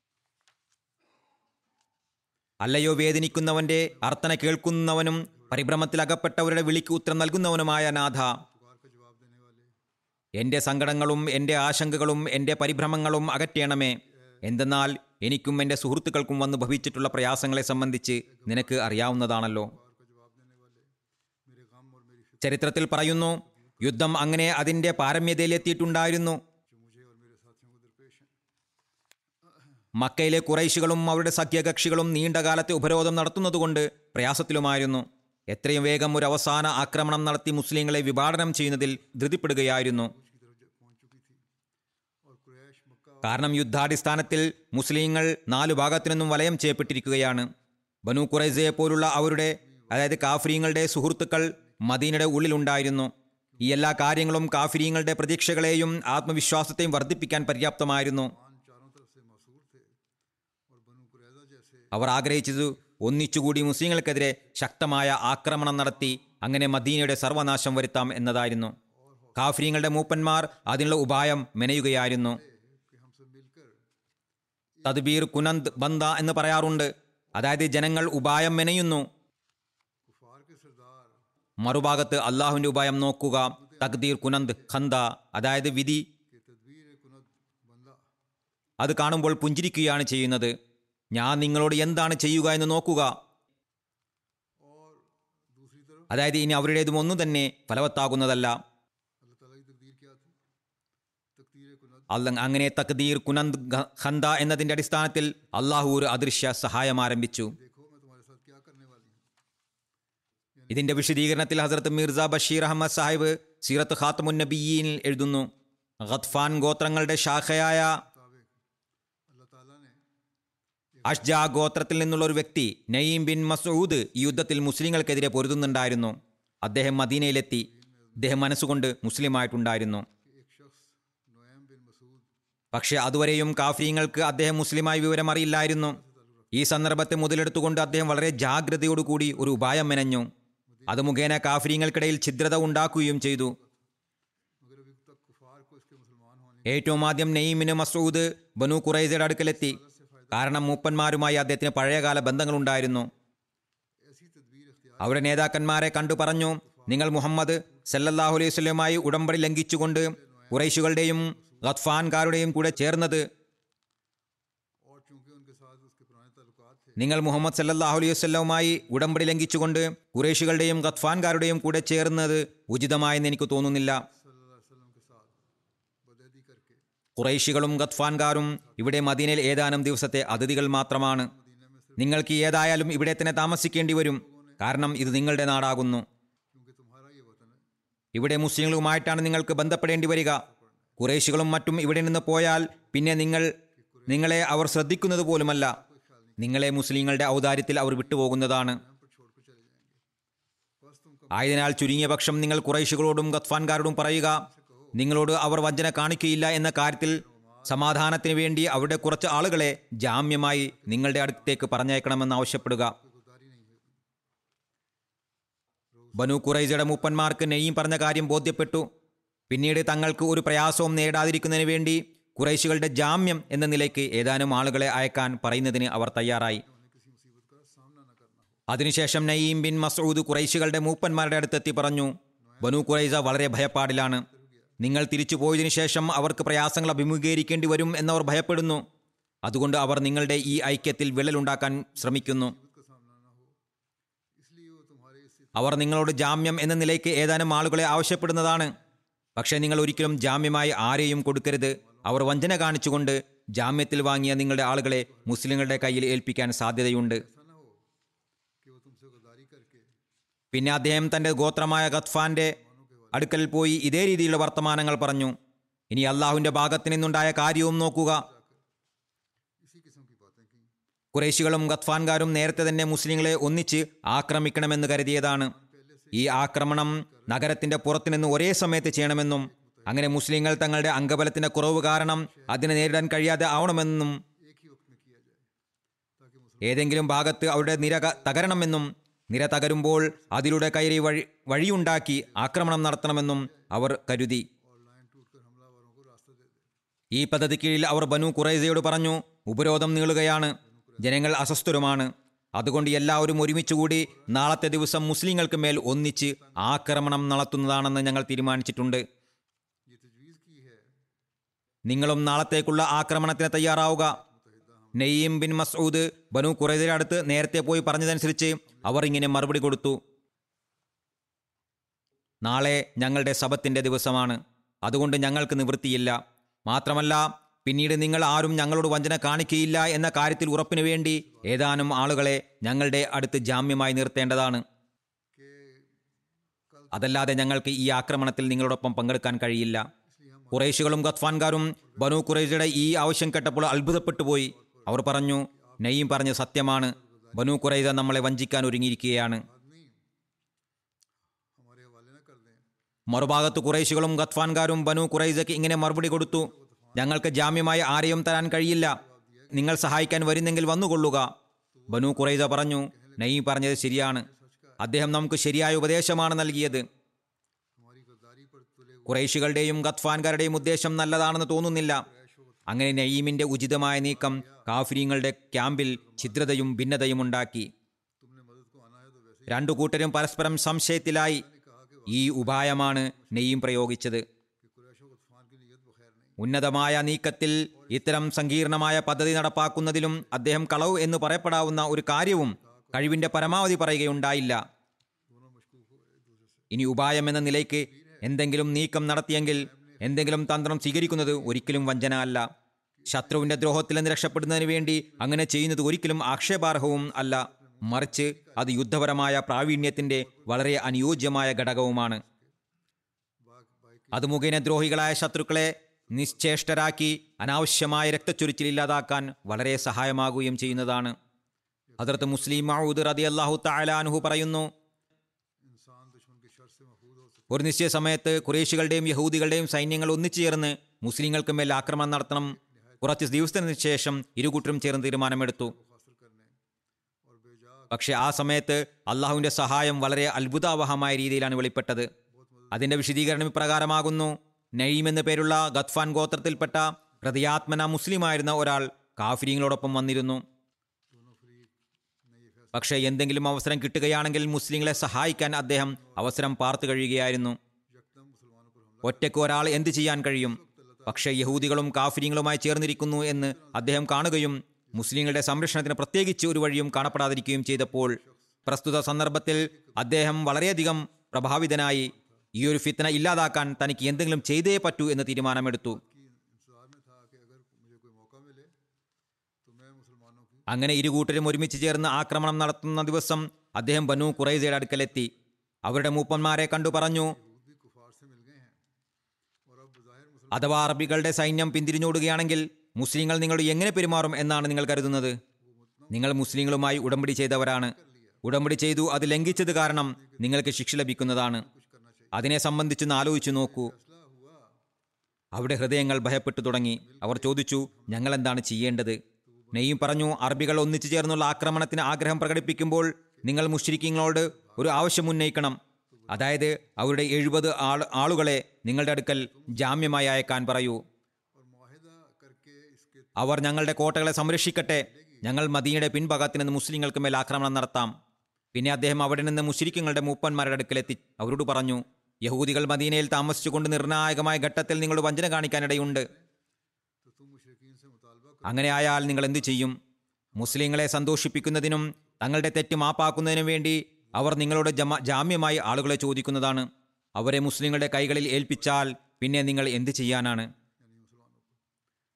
അല്ലയോ വേദനിക്കുന്നവന്റെ അർത്ഥന കേൾക്കുന്നവനും പരിഭ്രമത്തിൽ അകപ്പെട്ടവരുടെ വിളിക്ക് ഉത്തരം നൽകുന്നവനുമായ നാഥ पुकार का जवाब देने वाले എന്റെ സങ്കടങ്ങളും എന്റെ ആശങ്കകളും എന്റെ പരിഭ്രമങ്ങളും അകറ്റണമേ എന്തെന്നാൽ എനിക്കും എന്റെ സുഹൃത്തുക്കൾക്കും വന്ന് ഭവിച്ചിട്ടുള്ള പ്രയാസങ്ങളെ സംബന്ധിച്ച് നിനക്ക് അറിയാവുന്നതാണല്ലോ पुकार का जवाब देने वाले मेरे गम और मेरी फिक्र ചരിത്രത്തിൽ പറയുന്നു യുദ്ധം അങ്ങനെ അതിന്റെ പാരമ്യതയിലെത്തിയിട്ടുണ്ടായിരുന്നു जो मुझे और मेरे साथियों को दरपेश हैं മക്കയിലെ കുറൈശികളും അവരുടെ സഖ്യകക്ഷികളും നീണ്ടകാലത്തെ ഉപരോധം നടത്തുന്നതുകൊണ്ട് പ്രയാസത്തിലുമായിരുന്നു എത്രയും വേഗം ഒരു അവസാന ആക്രമണം നടത്തി മുസ്ലിങ്ങളെ വിഭാടനം ചെയ്യുന്നതിൽ ധൃതിപ്പെടുകയായിരുന്നു की तरफ जब पहुंच चुकी थी और कुरैश मक्का കാരണം യുദ്ധാടിസ്ഥാനത്തിൽ മുസ്ലിങ്ങൾ നാലു ഭാഗത്തു നിന്നും വലയം ചെയ്യപ്പെട്ടിരിക്കുകയാണ് ബനു ഖുറൈസയെ പോലുള്ള അവരുടെ അതായത് കാഫ്രീങ്ങളുടെ സുഹൃത്തുക്കൾ മദീനയുടെ ഉള്ളിലുണ്ടായിരുന്നു ഈ എല്ലാ കാര്യങ്ങളും കാഫിരീങ്ങളുടെ പ്രതീക്ഷകളെയും ആത്മവിശ്വാസത്തെയും വർദ്ധിപ്പിക്കാൻ പര്യാപ്തമായിരുന്നു मान चारों तरफ से मसूर थे और बनु कुरैजा जैसे അവർ ആഗ്രഹിച്ചത് ഒന്നിച്ചുകൂടി മുസ്ലിങ്ങൾക്കെതിരെ ശക്തമായ ആക്രമണം നടത്തി അങ്ങനെ മദീനയുടെ സർവനാശം വരുത്താം എന്നതായിരുന്നു കാഫ്രീങ്ങളുടെ മൂപ്പന്മാർ അതിനുള്ള ഉപായം മെനയുകയായിരുന്നു कि हमसे मिलकर തദ്ബീർ കുനന്ത് ബന്ദ എന്ന് പറയാറുണ്ട് അതായത് ജനങ്ങൾ ഉപായം മെനയുന്നു कुफार के सरदार മറുഭാഗത്ത് അള്ളാഹുവിന്റെ ഉപായം നോക്കുക തക്ദീർ കുനന്ത് ഖന്ദ അതായത് വിധി के तदबीर कुनद बंदा അത് കാണുമ്പോൾ പുഞ്ചിരിക്കുകയാണ് ചെയ്യുന്നത് ഞാൻ നിങ്ങളോട് എന്താണ് ചെയ്യുക എന്ന് നോക്കുക और दूसरी तरफ അതായത് ഇനി അവരുടേതും ഒന്നും തന്നെ ഫലവത്താകുന്നതല്ല अल्लाह ताला की तकदीर क्या थी तकदीर कुनद അല്ല അങ്ങനെ തക്ദീർ കുനന്ത് ഖ- ഖന്ദ എന്നതിന്റെ അടിസ്ഥാനത്തിൽ അള്ളാഹു ഒരു അദൃശ്യ സഹായം ആരംഭിച്ചു देखो मैं तुम्हारे साथ क्या करने वाली हूँ ഇതിന്റെ വിശദീകരണത്തിൽ ഹസരത്ത് മിർസ ബഷീർ അഹമ്മദ് സാഹിബ് സീറത്ത് ഖാത്തമുൻ നബിയീൻ എഴുതുന്നു ഖത്ഫാൻ ഗോത്രങ്ങളുടെ ശാഖയായ मुताबिक अल्लाह ताला ने അഷ്ജ ഗോത്രത്തിൽ നിന്നുള്ള ഒരു വ്യക്തി നയീം ബിൻ മസൂദ് ഈ യുദ്ധത്തിൽ മുസ്ലിങ്ങൾക്കെതിരെ പൊരുതുന്നുണ്ടായിരുന്നു അദ്ദേഹം മദീനയിലെത്തി അദ്ദേഹം മനസ്സുകൊണ്ട് മുസ്ലിമായിട്ടുണ്ടായിരുന്നു कि एक शख्स नोएम बिन मसूद പക്ഷേ അതുവരെയും കാഫ്രീങ്ങൾക്ക് അദ്ദേഹം മുസ്ലിമായി വിവരം അറിയില്ലായിരുന്നു ഈ സന്ദർഭത്തെ മുതലെടുത്തുകൊണ്ട് അദ്ദേഹം വളരെ ജാഗ്രതയോടുകൂടി ഒരു ഉപായം മെനഞ്ഞു അത് മുഖേന കാഫ്രീങ്ങൾക്കിടയിൽ ഛിദ്രത ഉണ്ടാക്കുകയും ചെയ്തു मगर अभी तक कुफार को इसके मुसलमान होने ഏറ്റവും ആദ്യം നെയ്മിന് മസൂദ് ബനു ഖുറൈസയുടെ അടുക്കലെത്തി കാരണം മൂപ്പന്മാരുമായി അദ്ദേഹത്തിന് പഴയകാല ബന്ധങ്ങളുണ്ടായിരുന്നു ऐसी तदबीर इख्तियार അവരുടെ നേതാക്കന്മാരെ കണ്ടു പറഞ്ഞു നിങ്ങൾ മുഹമ്മദ് സല്ലല്ലാഹു അലൈഹി വസല്ലമയുമായി ഉടമ്പടി ലംഘിച്ചുകൊണ്ട് ഖുറൈശുകളുടെയും ഗത്ഫാൻകാരുടെയും കൂടെ ചേർന്നത് और चूंकि उनके साथ उसके पुराने ताल्लुकात थे നിങ്ങൾ മുഹമ്മദ് സല്ലല്ലാഹു അലൈഹി വസല്ലമയുമായി ഉടമ്പടി ലംഘിച്ചുകൊണ്ട് ഖുറൈശുകളുടെയും ഗത്ഫാൻകാരുടെയും കൂടെ ചേർന്നത് ഉചിതമായെന്ന് എനിക്ക് തോന്നുന്നില്ല सल्लल्लाहु अलैहि वसल्लम के साथ बदैदी करके ഖുറൈശികളും ഗത്ഫാൻകാരും ഇവിടെ മദീനയിൽ ഏതാനും ദിവസത്തെ അതിഥികൾ മാത്രമാണ് നിങ്ങൾക്ക് ഏതായാലും ഇവിടെ തന്നെ താമസിക്കേണ്ടി വരും കാരണം ഇത് നിങ്ങളുടെ നാടാകുന്നു क्योंकि तुम्हारा ये वतन है ഇവിടെ മുസ്ലിങ്ങളുമായിട്ടാണ് നിങ്ങൾക്ക് ബന്ധപ്പെടേണ്ടി വരിക കുറേശികളും മറ്റും ഇവിടെ നിന്ന് പോയാൽ പിന്നെ നിങ്ങൾ നിങ്ങളെ അവർ ശ്രദ്ധിക്കുന്നത് പോലുമല്ല നിങ്ങളെ മുസ്ലിങ്ങളുടെ ഔദാര്യത്തിൽ അവർ വിട്ടുപോകുന്നതാണ് हम पर छोड़ कर चले जाएंगे बस तुम कब ആയതിനാൽ ചുരുങ്ങിയ പക്ഷം നിങ്ങൾ കുറേശികളോടും ഗത്ഫാൻകാരോടും പറയുക നിങ്ങളോട് അവർ വഞ്ചന കാണിക്കുകയില്ല എന്ന കാര്യത്തിൽ സമാധാനത്തിന് വേണ്ടി അവരുടെ കുറച്ച് ആളുകളെ ജാമ്യമായി നിങ്ങളുടെ അടുത്തേക്ക് പറഞ്ഞയക്കണമെന്ന് ആവശ്യപ്പെടുക गुजारी नहीं है ബനു കുറൈസയുടെ മൂപ്പന്മാർക്ക് നെയ്യും പറഞ്ഞ കാര്യം ബോധ്യപ്പെട്ടു പിന്നീട് തങ്ങൾക്ക് ഒരു പ്രയാസവും നേരിടാതിരിക്കുന്നതിന് വേണ്ടി കുറൈശികളുടെ ജാമ്യം എന്ന നിലയ്ക്ക് ഏതാനും ആളുകളെ അയക്കാൻ പറയുന്നതിന് അവർ തയ്യാറായി उन्हें किसी मुसीबत का सामना न करना हो അതിനുശേഷം നയീം ബിൻ മസൂദ് കുറൈശികളുടെ മൂപ്പന്മാരുടെ അടുത്തെത്തി പറഞ്ഞു ബനു കുറൈസ വളരെ ഭയപ്പാടിലാണ് നിങ്ങൾ തിരിച്ചു പോയതിനു ശേഷം അവർക്ക് പ്രയാസങ്ങൾ അഭിമുഖീകരിക്കേണ്ടി വരും എന്നവർ ഭയപ്പെടുന്നു അതുകൊണ്ട് അവർ നിങ്ങളുടെ ഈ ഐക്യത്തിൽ വിള്ളലുണ്ടാക്കാൻ ശ്രമിക്കുന്നു मुसीबत का सामना न हो इसलिए वो तुम्हारे इस അവർ നിങ്ങളോട് ജാമ്യം എന്ന നിലയ്ക്ക് ഏതാനും ആളുകളെ ആവശ്യപ്പെടുന്നതാണ് പക്ഷേ നിങ്ങൾ ഒരിക്കലും ജാമ്യമായി ആരെയും കൊടുക്കരുത് അവർ വഞ്ചന കാണിച്ചുകൊണ്ട് ജാമ്യത്തിൽ വാങ്ങിയ നിങ്ങളുടെ ആളുകളെ മുസ്ലിങ്ങളുടെ കയ്യിൽ ഏൽപ്പിക്കാൻ സാധ്യതയുണ്ട് ऐसा ना हो कि वो तुमसे गद्दारी करके പിന്നെ അദ്ദേഹം തന്റെ ഗോത്രമായ ഗത്ഫാന്റെ അടുക്കൽ പോയി ഇതേ രീതിയിലുള്ള വർത്തമാനങ്ങൾ പറഞ്ഞു ഇനി അള്ളാഹുവിന്റെ ഭാഗത്തു നിന്നുണ്ടായ കാര്യവും നോക്കുക इसी किस्म की बातें की കുറേശികളും ഗത്ഫാൻകാരും നേരത്തെ തന്നെ മുസ്ലിങ്ങളെ ഒന്നിച്ച് ആക്രമിക്കണമെന്ന് കരുതിയതാണ് ഈ ആക്രമണം നഗരത്തിന്റെ പുറത്തുനിന്ന് ഒരേ സമയത്ത് ചെയ്യണമെന്നും അങ്ങനെ മുസ്ലിങ്ങൾ തങ്ങളുടെ അംഗബലത്തിന്റെ കുറവ് കാരണം അതിനെ നേരിടാൻ കഴിയാതെ ആവണമെന്നും एक ही वक्त में किया जाए ताकि मुसलमान ഏതെങ്കിലും ഭാഗത്ത് അവരുടെ നിര ക- തകരണമെന്നും നിര തകരുമ്പോൾ അതിലൂടെ കയറി വഴി വഴിയുണ്ടാക്കി ആക്രമണം നടത്തണമെന്നും അവർ കരുതി और लाइन टूट कर हमलावरों को रास्ता दे दे ഈ പദ്ധതി കീഴിൽ അവർ ബനു കുറൈസയോട് പറഞ്ഞു ഉപരോധം നീളുകയാണ് ജനങ്ങൾ അസ്വസ്ഥരുമാണ് അതുകൊണ്ട് എല്ലാവരും ഒരുമിച്ചുകൂടി നാളത്തെ ദിവസം മുസ്ലിങ്ങൾക്ക് മേൽ ഒന്നിച്ച് ആക്രമണം നടത്തുന്നതാണെന്ന് ഞങ്ങൾ തീരുമാനിച്ചിട്ടുണ്ട് ये तजवीज़ की है നിങ്ങളും നാളത്തേക്കുള്ള ആക്രമണത്തിന് തയ്യാറാവുക നെയ്യം ബിൻ മസൂദ് ബനു കുറൈസയുടെ അടുത്ത് നേരത്തെ പോയി പറഞ്ഞതനുസരിച്ച് അവർ ഇങ്ങനെ മറുപടി കൊടുത്തു നാളെ ഞങ്ങളുടെ ശബത്തിന്റെ ദിവസമാണ് അതുകൊണ്ട് ഞങ്ങൾക്ക് നിവൃത്തിയില്ല മാത്രമല്ല പിന്നീട് നിങ്ങൾ ആരും ഞങ്ങളോട് വഞ്ചന കാണിക്കുകയില്ല എന്ന കാര്യത്തിൽ ഉറപ്പിനു വേണ്ടി ഏതാനും ആളുകളെ ഞങ്ങളുടെ അടുത്ത് ജാമ്യമായി നിർത്തേണ്ടതാണ് कि कल അതല്ലാതെ ഞങ്ങൾക്ക് ഈ ആക്രമണത്തിൽ നിങ്ങളോടൊപ്പം പങ്കെടുക്കാൻ കഴിയില്ല इसलिए हम കുറേശികളും ഗത്ഫാൻകാരും ബനു കുറേശയുടെ ഈ ആവശ്യം കേട്ടപ്പോൾ അത്ഭുതപ്പെട്ടു പോയി അവർ പറഞ്ഞു നയ്യും പറഞ്ഞ് സത്യമാണ് ബനു കുറൈസ നമ്മളെ വഞ്ചിക്കാൻ ഒരുങ്ങിയിരിക്കുകയാണ് आदमी हमारे हवाले न कर दें മറുഭാഗത്ത് കുറേശികളും ഗത്ഫാൻകാരും ബനു കുറൈസയ്ക്ക് ഇങ്ങനെ മറുപടി കൊടുത്തു ഞങ്ങൾക്ക് ജാമ്യമായി ആരെയും തരാൻ കഴിയില്ല നിങ്ങൾ സഹായിക്കാൻ വരുന്നെങ്കിൽ വന്നുകൊള്ളുക ബനു കുറൈസ പറഞ്ഞു നയി പറഞ്ഞത് ശരിയാണ് അദ്ദേഹം നമുക്ക് ശരിയായ ഉപദേശമാണ് നൽകിയത് हमारी गद्दारी पर तुले हुए കുറേശികളുടെയും ഗത്ഫാൻകാരുടെയും ഉദ്ദേശം നല്ലതാണെന്ന് തോന്നുന്നില്ല അങ്ങനെ നയീമിന്റെ ഉചിതമായ നീക്കം കാഫിരിങ്ങളുടെ ക്യാമ്പിൽ ഛിദ്രതയും ഭിന്നതയും ഉണ്ടാക്കി तुमने मदद को आना है तो वैसे രണ്ടു കൂട്ടരും പരസ്പരം സംശയത്തിലായി ഈ ഉപായമാണ് നെയ്യും പ്രയോഗിച്ചത് ही कि कुरैशों को तूफान की नीयत बखैर नहीं ഉന്നതമായ നീക്കത്തിൽ ഇത്തരം സങ്കീർണമായ പദ്ധതി നടപ്പാക്കുന്നതിലും അദ്ദേഹം കളവ് എന്ന് പറയപ്പെടാവുന്ന ഒരു കാര്യവും കഴിവിന്റെ പരമാവധി പറയുകയുണ്ടായില്ല दोनों मशकूक हो एक दूसरे से ഇനി ഉപായം എന്ന നിലയ്ക്ക് എന്തെങ്കിലും നീക്കം നടത്തിയെങ്കിൽ എന്തെങ്കിലും തന്ത്രം സ്വീകരിക്കുന്നത് ഒരിക്കലും വഞ്ചന അല്ല ശത്രുവിന്റെ ദ്രോഹത്തിൽ നിന്ന് രക്ഷപ്പെടുന്നതിന് വേണ്ടി അങ്ങനെ ചെയ്യുന്നത് ഒരിക്കലും ആക്ഷേപാർഹവും അല്ല മറിച്ച് അത് യുദ്ധപരമായ പ്രാവീണ്യത്തിന്റെ വളരെ അനുയോജ്യമായ ഘടകവുമാണ് അത് മുഖേന ദ്രോഹികളായ ശത്രുക്കളെ നിശ്ചേഷ്ടരാക്കി അനാവശ്യമായ രക്തച്ചൊരിച്ചിൽ ഇല്ലാതാക്കാൻ വളരെ സഹായമാകുകയും ചെയ്യുന്നതാണ് അതിർത്ത് മുസ്ലിം മഹൂദ് റതി അള്ളാഹു താലാനുഹു പറയുന്നു इंसान दुश्मन के शर से महफूज हो सकता ഒരു നിശ്ചയ സമയത്ത് കുറേശികളുടെയും യഹൂദികളുടെയും സൈന്യങ്ങൾ ഒന്നിച്ചു ചേർന്ന് മുസ്ലിങ്ങൾക്ക് മേൽ ആക്രമണം നടത്തണം കുറച്ച് ദിവസത്തിന് ശേഷം ഇരുകൂട്ടരും ചേർന്ന് തീരുമാനമെടുത്തു है हासिल करने और बेजा പക്ഷെ ആ സമയത്ത് അള്ളാഹുവിന്റെ സഹായം വളരെ അത്ഭുതാവഹമായ രീതിയിലാണ് വെളിപ്പെട്ടത് അതിന്റെ വിശദീകരണം ഇപ്രകാരമാകുന്നു നയീം എന്നു പേരുള്ള ഗത്ഫാൻ ഗോത്രത്തിൽപ്പെട്ട ഹൃദയാത്മന മുസ്ലിമായിരുന്ന ഒരാൾ കാഫിരിങ്ങളോടൊപ്പം വന്നിരുന്നു दोनों फरीक ने ये फैसला പക്ഷേ എന്തെങ്കിലും അവസരം കിട്ടുകയാണെങ്കിൽ മുസ്ലിങ്ങളെ സഹായിക്കാൻ അദ്ദേഹം അവസരം പാർത്തു കഴിയുകയായിരുന്നു यकदम मुसलमानों पर हमला ഒറ്റയ്ക്ക് ഒരാൾ എന്ത് ചെയ്യാൻ കഴിയും പക്ഷേ യഹൂദികളും കാഫിര്യങ്ങളുമായി ചേർന്നിരിക്കുന്നു എന്ന് അദ്ദേഹം കാണുകയും മുസ്ലിങ്ങളുടെ സംരക്ഷണത്തിന് പ്രത്യേകിച്ച് ഒരു വഴിയും കാണപ്പെടാതിരിക്കുകയും ചെയ്തപ്പോൾ പ്രസ്തുത സന്ദർഭത്തിൽ അദ്ദേഹം വളരെയധികം പ്രഭാവിതനായി ഈ ഒരു ഫിത്തന ഇല്ലാതാക്കാൻ തനിക്ക് എന്തെങ്കിലും ചെയ്തേ പറ്റൂ എന്ന് തീരുമാനമെടുത്തു की इंतजार में था कि अगर मुझे कोई मौका मिले तो मैं मुसलमानों की അങ്ങനെ ഇരുകൂട്ടരും ഒരുമിച്ച് ചേർന്ന് ആക്രമണം നടത്തുന്ന ദിവസം അദ്ദേഹം ബനു കുറൈസയുടെ അടുക്കലെത്തി അവരുടെ മൂപ്പന്മാരെ കണ്ടു പറഞ്ഞു यहूद भी कुफार से मिल गए हैं और अब बज़ाहिर मुसलमान അഥവാ അറബികളുടെ സൈന്യം പിന്തിരിഞ്ഞോടുകയാണെങ്കിൽ മുസ്ലിങ്ങൾ നിങ്ങളോട് എങ്ങനെ പെരുമാറും എന്നാണ് നിങ്ങൾ കരുതുന്നത് നിങ്ങൾ മുസ്ലിങ്ങളുമായി ഉടമ്പടി ചെയ്തവരാണ് ഉടമ്പടി ചെയ്തു അത് ലംഘിച്ചത് കാരണം നിങ്ങൾക്ക് ശിക്ഷ ലഭിക്കുന്നതാണ് അതിനെ സംബന്ധിച്ചൊന്ന് ആലോചിച്ചു നോക്കൂ फैसला हुआ അവിടെ ഹൃദയങ്ങൾ ഭയപ്പെട്ടു തുടങ്ങി അവർ ചോദിച്ചു ഞങ്ങൾ എന്താണ് ചെയ്യേണ്ടത് നെയ്യും പറഞ്ഞു അറബികൾ ഒന്നിച്ചു ചേർന്നുള്ള ആക്രമണത്തിന് ആഗ്രഹം പ്രകടിപ്പിക്കുമ്പോൾ നിങ്ങൾ മുഷ്രിഖീങ്ങളോട് ഒരു ആവശ്യം ഉന്നയിക്കണം അതായത് അവരുടെ എഴുപത് ആൾ ആളുകളെ നിങ്ങളുടെ അടുക്കൽ ജാമ്യമായി അയക്കാൻ പറയൂ और मुआहिदा करके इसके അവർ ഞങ്ങളുടെ കോട്ടകളെ സംരക്ഷിക്കട്ടെ ഞങ്ങൾ മദീനയുടെ പിൻഭാഗത്ത് നിന്ന് മുസ്ലിങ്ങൾക്ക് മേൽ ആക്രമണം നടത്താം പിന്നെ അദ്ദേഹം അവിടെ നിന്ന് മുസ്ലിക്കുകളുടെ മൂപ്പന്മാരുടെ അടുക്കലെത്തി അവരോട് പറഞ്ഞു യഹൂദികൾ മദീനയിൽ താമസിച്ചുകൊണ്ട് നിർണായകമായ ഘട്ടത്തിൽ നിങ്ങളുടെ വഞ്ചന കാണിക്കാനിടയുണ്ട് तो तुम मुशरकिन से मुतालबा അങ്ങനെ ആയാൽ നിങ്ങൾ എന്തു ചെയ്യും മുസ്ലിങ്ങളെ സന്തോഷിപ്പിക്കുന്നതിനും തങ്ങളുടെ തെറ്റ് മാപ്പാക്കുന്നതിനും വേണ്ടി അവർ നിങ്ങളോട് ജമ ജാമ്യമായി ആളുകളെ ചോദിക്കുന്നതാണ് അവരെ മുസ്ലിങ്ങളുടെ കൈകളിൽ ഏൽപ്പിച്ചാൽ പിന്നെ നിങ്ങൾ എന്ത് ചെയ്യാനാണ് यानी मुसलमानों को फिर वो वहाँ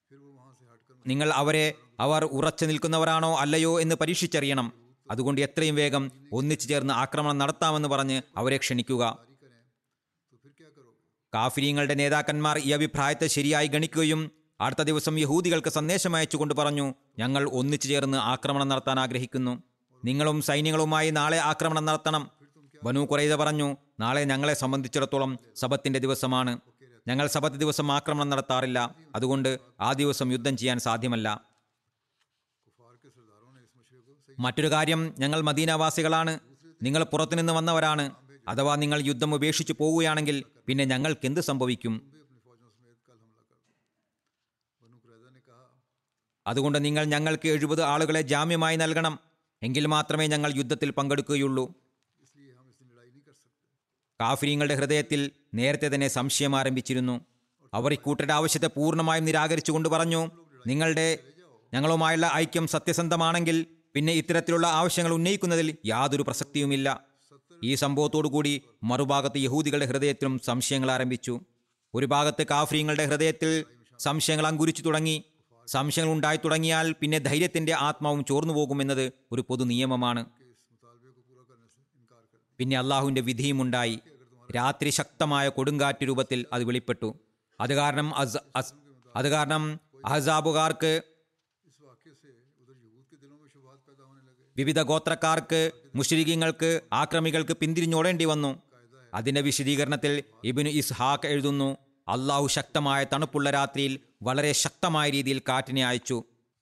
നിങ്ങൾ അവരെ അവർ ഉറച്ചു നിൽക്കുന്നവരാണോ അല്ലയോ എന്ന് പരീക്ഷിച്ചറിയണം അതുകൊണ്ട് എത്രയും വേഗം ഒന്നിച്ചു ചേർന്ന് ആക്രമണം നടത്താമെന്ന് പറഞ്ഞ് അവരെ ക്ഷണിക്കുക तो फिर क्या करोगे കാഫിരീങ്ങളുടെ നേതാക്കന്മാർ ഈ അഭിപ്രായത്തെ ശരിയായി ഗണിക്കുകയും അടുത്ത ദിവസം യഹൂദികൾക്ക് സന്ദേശം അയച്ചുകൊണ്ട് പറഞ്ഞു ഞങ്ങൾ ഒന്നിച്ചു ചേർന്ന് ആക്രമണം നടത്താൻ ആഗ്രഹിക്കുന്നു നിങ്ങളും സൈന്യങ്ങളുമായി നാളെ ആക്രമണം നടത്തണം ബനു കുറൈത പറഞ്ഞു നാളെ ഞങ്ങളെ സംബന്ധിച്ചിടത്തോളം സബത്തിന്റെ ദിവസമാണ് ഞങ്ങൾ സബത്ത് ദിവസം ആക്രമണം നടത്താറില്ല അതുകൊണ്ട് ആ ദിവസം യുദ്ധം ചെയ്യാൻ സാധ്യമല്ല कुफार के सरदारों ने इस मशरे को सही മറ്റൊരു കാര്യം ഞങ്ങൾ മദീനവാസികളാണ് നിങ്ങൾ പുറത്തുനിന്ന് വന്നവരാണ് അഥവാ നിങ്ങൾ യുദ്ധം ഉപേക്ഷിച്ചു പോവുകയാണെങ്കിൽ പിന്നെ ഞങ്ങൾക്ക് എന്ത് സംഭവിക്കും भी अपनी फौजों समेत कल हमला कर दो बनु कुरैदा ने कहा അതുകൊണ്ട് നിങ്ങൾ ഞങ്ങൾക്ക് എഴുപത് ആളുകളെ ജാമ്യമായി നൽകണം എങ്കിൽ മാത്രമേ ഞങ്ങൾ യുദ്ധത്തിൽ പങ്കെടുക്കുകയുള്ളൂ इसलिए हम इससे लड़ाई नहीं कर सकते കാഫിരിങ്ങളുടെ ഹൃദയത്തിൽ നേരത്തെ തന്നെ സംശയം ആരംഭിച്ചിരുന്നു അവർ ഇക്കൂട്ടരുടെ ആവശ്യത്തെ പൂർണ്ണമായും നിരാകരിച്ചുകൊണ്ട് പറഞ്ഞു നിങ്ങളുടെ ഞങ്ങളുമായുള്ള ഐക്യം സത്യസന്ധമാണെങ്കിൽ പിന്നെ ഇത്തരത്തിലുള്ള ആവശ്യങ്ങൾ ഉന്നയിക്കുന്നതിൽ യാതൊരു പ്രസക്തിയുമില്ല ഈ സംഭവത്തോടുകൂടി മറുഭാഗത്ത് യഹൂദികളുടെ ഹൃദയത്തിലും സംശയങ്ങൾ ആരംഭിച്ചു ഒരു ഭാഗത്ത് കാഫ്രീങ്ങളുടെ ഹൃദയത്തിൽ സംശയങ്ങൾ അങ്കുരിച്ചു തുടങ്ങി സംശയങ്ങൾ ഉണ്ടായി തുടങ്ങിയാൽ പിന്നെ ധൈര്യത്തിന്റെ ആത്മാവും ചോർന്നു പോകുമെന്നത് ഒരു പൊതു നിയമമാണ് कि इस मुतालबे को पूरा करने से इनकार कर दिया പിന്നെ അള്ളാഹുവിന്റെ വിധിയുമുണ്ടായി രാത്രി ശക്തമായ കൊടുങ്കാറ്റ് രൂപത്തിൽ അത് വെളിപ്പെട്ടു അത് കാരണം അസ്- അസ്- അത് കാരണം അഹസാബുകാർക്ക് इस वाक्य से उधर यहूद के दिलों में शुभात पैदा होने लगे വിവിധ ഗോത്രക്കാർക്ക് മുഷരികങ്ങൾക്ക് ആക്രമികൾക്ക് പിന്തിരിഞ്ഞോടേണ്ടി വന്നു അതിന്റെ വിശദീകരണത്തിൽ ഇബിനു ഇസ്ഹാഖ് എഴുതുന്നു അള്ളാഹു ശക്തമായ തണുപ്പുള്ള രാത്രിയിൽ വളരെ ശക്തമായ രീതിയിൽ കാറ്റിനെ അയച്ചു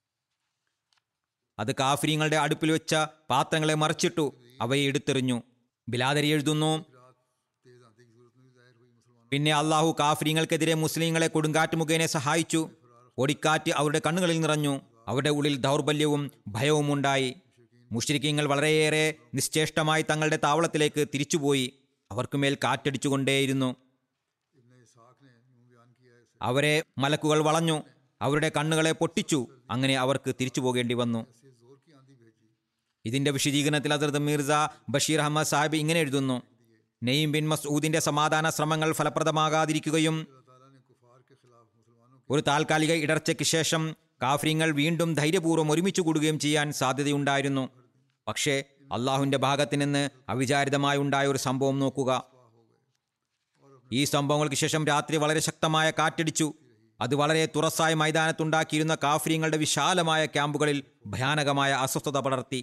അത് കാഫിരിങ്ങളുടെ അടുപ്പിൽ വെച്ച പാത്രങ്ങളെ മറിച്ചിട്ടു അവയെ എടുത്തെറിഞ്ഞു ബിലാദരി എഴുതുന്നു रात तेज आंधी की सूरत में भी जाहिर हुई मुसलमानों പിന്നെ അള്ളാഹു കാഫ്രീങ്ങൾക്കെതിരെ മുസ്ലിങ്ങളെ കൊടുങ്കാറ്റ് മുഖേന സഹായിച്ചു ഒടിക്കാറ്റ് അവരുടെ കണ്ണുകളിൽ നിറഞ്ഞു അവരുടെ ഉള്ളിൽ ദൗർബല്യവും ഭയവും ഉണ്ടായി മുഷ്രിക്കീങ്ങൾ വളരെയേറെ നിശ്ചേഷ്ടമായി തങ്ങളുടെ താവളത്തിലേക്ക് തിരിച്ചുപോയി അവർക്കുമേൽ കാറ്റടിച്ചുകൊണ്ടേയിരുന്നു इब्ने इसहाक ने यूं बयान किया है इसे അവരെ മലക്കുകൾ വളഞ്ഞു അവരുടെ കണ്ണുകളെ പൊട്ടിച്ചു അങ്ങനെ അവർക്ക് തിരിച്ചു പോകേണ്ടി വന്നു ऐसे जोर की आंधी भेजी ഇതിന്റെ വിശദീകരണത്തിൽ ഹസരത്ത് മിർസ ബഷീർ അഹമ്മദ് സാഹിബ് ഇങ്ങനെ എഴുതുന്നു നെയ്ം ബിൻ മസ്ഊദിന്റെ സമാധാന ശ്രമങ്ങൾ ഫലപ്രദമാകാതിരിക്കുകയും अल्लाह ताला ने कुफार के खिलाफ मुसलमानों की ഒരു താൽക്കാലിക ഇടർച്ചയ്ക്ക് ശേഷം കാഫ്രിങ്ങൾ വീണ്ടും ധൈര്യപൂർവ്വം ഒരുമിച്ച് കൂടുകയും ചെയ്യാൻ സാധ്യതയുണ്ടായിരുന്നു പക്ഷേ അള്ളാഹുവിന്റെ ഭാഗത്ത് നിന്ന് അവിചാരിതമായി ഉണ്ടായ ഒരു സംഭവം നോക്കുക ഈ സംഭവങ്ങൾക്ക് ശേഷം രാത്രി വളരെ ശക്തമായ കാറ്റടിച്ചു അത് വളരെ തുറസായ മൈതാനത്തുണ്ടാക്കിയിരുന്ന കാഫ്രിങ്ങളുടെ വിശാലമായ ക്യാമ്പുകളിൽ ഭയാനകമായ അസ്വസ്ഥത പടർത്തി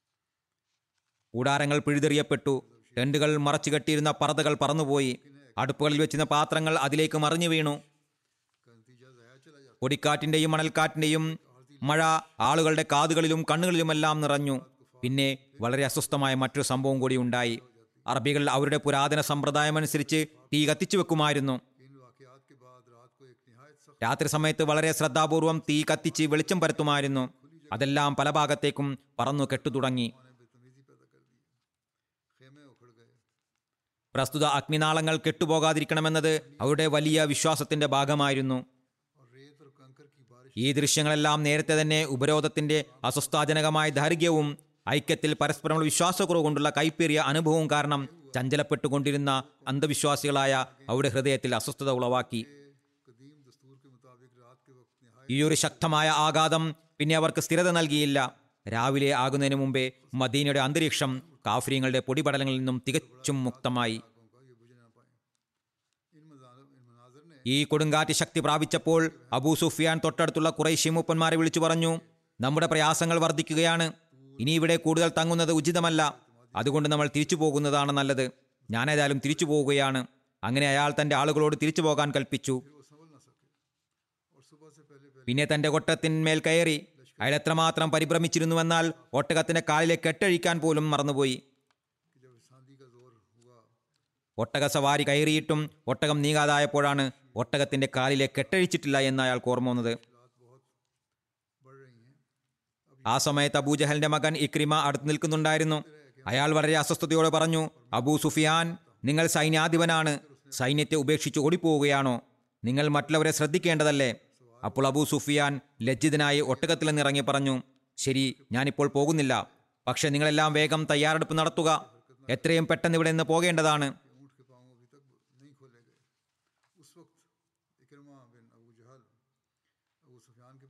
കൂടാരങ്ങൾ പിഴുതെറിയപ്പെട്ടു ടെന്റുകൾ മറച്ചു കെട്ടിയിരുന്ന പറതകൾ പറന്നുപോയി അടുപ്പുകളിൽ വെച്ചിരുന്ന പാത്രങ്ങൾ അതിലേക്ക് മറിഞ്ഞു വീണു का नतीजा ज़ाया चला जाता പൊടിക്കാറ്റിന്റെയും മണൽക്കാറ്റിന്റെയും മഴ ആളുകളുടെ കാതുകളിലും കണ്ണുകളിലുമെല്ലാം നിറഞ്ഞു പിന്നെ വളരെ അസ്വസ്ഥമായ മറ്റൊരു സംഭവം കൂടി ഉണ്ടായി അറബികൾ അവരുടെ പുരാതന സമ്പ്രദായം അനുസരിച്ച് തീ കത്തിച്ചു വെക്കുമായിരുന്നു इन वाकयात के बाद रात को एक नहायत सख्त രാത്രി സമയത്ത് വളരെ ശ്രദ്ധാപൂർവം തീ കത്തിച്ച് വെളിച്ചം പരത്തുമായിരുന്നു അതെല്ലാം പല ഭാഗത്തേക്കും പറന്നു കെട്ടുതുടങ്ങി ने बदतमीजी पैदा कर दी खेमे उखड़ गए പ്രസ്തുത അഗ്നിനാളങ്ങൾ കെട്ടുപോകാതിരിക്കണമെന്നത് അവരുടെ വലിയ വിശ്വാസത്തിന്റെ ഭാഗമായിരുന്നു और रेत और कंकर की बारिश ഈ ദൃശ്യങ്ങളെല്ലാം നേരത്തെ തന്നെ ഉപരോധത്തിന്റെ അസ്വസ്ഥാജനകമായ ദൈർഘ്യവും ഐക്യത്തിൽ പരസ്പരമുള്ള വിശ്വാസക്കുറവ് കൊണ്ടുള്ള കൈപ്പേറിയ അനുഭവവും കാരണം ചഞ്ചലപ്പെട്ടുകൊണ്ടിരുന്ന അന്ധവിശ്വാസികളായ അവരുടെ ഹൃദയത്തിൽ അസ്വസ്ഥത ഉളവാക്കി कदीम दस्तूर के मुताबिक रात के वक्त नहायत ഈ ഒരു ശക്തമായ ആഘാതം പിന്നെ അവർക്ക് സ്ഥിരത നൽകിയില്ല രാവിലെ ആകുന്നതിന് മുമ്പേ മദീനയുടെ അന്തരീക്ഷം കാഫര്യങ്ങളുടെ പൊടിപടലങ്ങളിൽ നിന്നും തികച്ചും മുക്തമായി होगा ये बुझ ना पाए इन मजार इन मनाजर ने ഈ കൊടുങ്കാറ്റ് ശക്തി പ്രാപിച്ചപ്പോൾ അബൂ സുഫിയാൻ തൊട്ടടുത്തുള്ള കുറേശ്ശി മൂപ്പന്മാരെ വിളിച്ചു പറഞ്ഞു നമ്മുടെ പ്രയാസങ്ങൾ വർദ്ധിക്കുകയാണ് ഇനി ഇവിടെ കൂടുതൽ തങ്ങുന്നത് ഉചിതമല്ല അതുകൊണ്ട് നമ്മൾ തിരിച്ചു പോകുന്നതാണ് നല്ലത് ഞാനേതായാലും തിരിച്ചു പോവുകയാണ് അങ്ങനെ അയാൾ തന്റെ ആളുകളോട് തിരിച്ചു പോകാൻ കൽപ്പിച്ചു फिर वो संभल ना सके और सुबह से पहले पहले പിന്നെ തന്റെ ഒട്ടത്തിന്മേൽ കയറി അയാൾ എത്രമാത്രം പരിഭ്രമിച്ചിരുന്നുവെന്നാൽ ഒട്ടകത്തിന്റെ കാലിലെ കെട്ടഴിക്കാൻ പോലും മറന്നുപോയി कि जब सांदी का जोर हुआ ഒട്ടക സവാരി കയറിയിട്ടും ഒട്ടകം നീങ്ങാതായപ്പോഴാണ് ഒട്ടകത്തിന്റെ കാലിലെ കെട്ടഴിച്ചിട്ടില്ല എന്ന് അയാൾക്ക് ഓർമ്മ വന്നത് हालात बहुत बढ़ रही हैं ആ സമയത്ത് അബൂജഹലിന്റെ മകൻ ഇക്രിമ അടുത്ത് നിൽക്കുന്നുണ്ടായിരുന്നു അയാൾ വളരെ അസ്വസ്ഥതയോടെ പറഞ്ഞു അബൂ സുഫിയാൻ നിങ്ങൾ സൈന്യാധിപനാണ് സൈന്യത്തെ ഉപേക്ഷിച്ച് ഓടിപ്പോവുകയാണോ നിങ്ങൾ മറ്റുള്ളവരെ ശ്രദ്ധിക്കേണ്ടതല്ലേ അപ്പോൾ അബൂ സുഫിയാൻ ലജ്ജിതനായി ഒട്ടകത്തിൽ നിന്നിറങ്ങി പറഞ്ഞു ശരി ഞാനിപ്പോൾ പോകുന്നില്ല പക്ഷെ നിങ്ങളെല്ലാം വേഗം തയ്യാറെടുപ്പ് നടത്തുക എത്രയും പെട്ടെന്ന് ഇവിടെ നിന്ന് പോകേണ്ടതാണ് ऊँट के पाँव अभी तक नहीं खोले गए उस वक्त इकरमा बिन अबू जहल अबू सुफियान के पास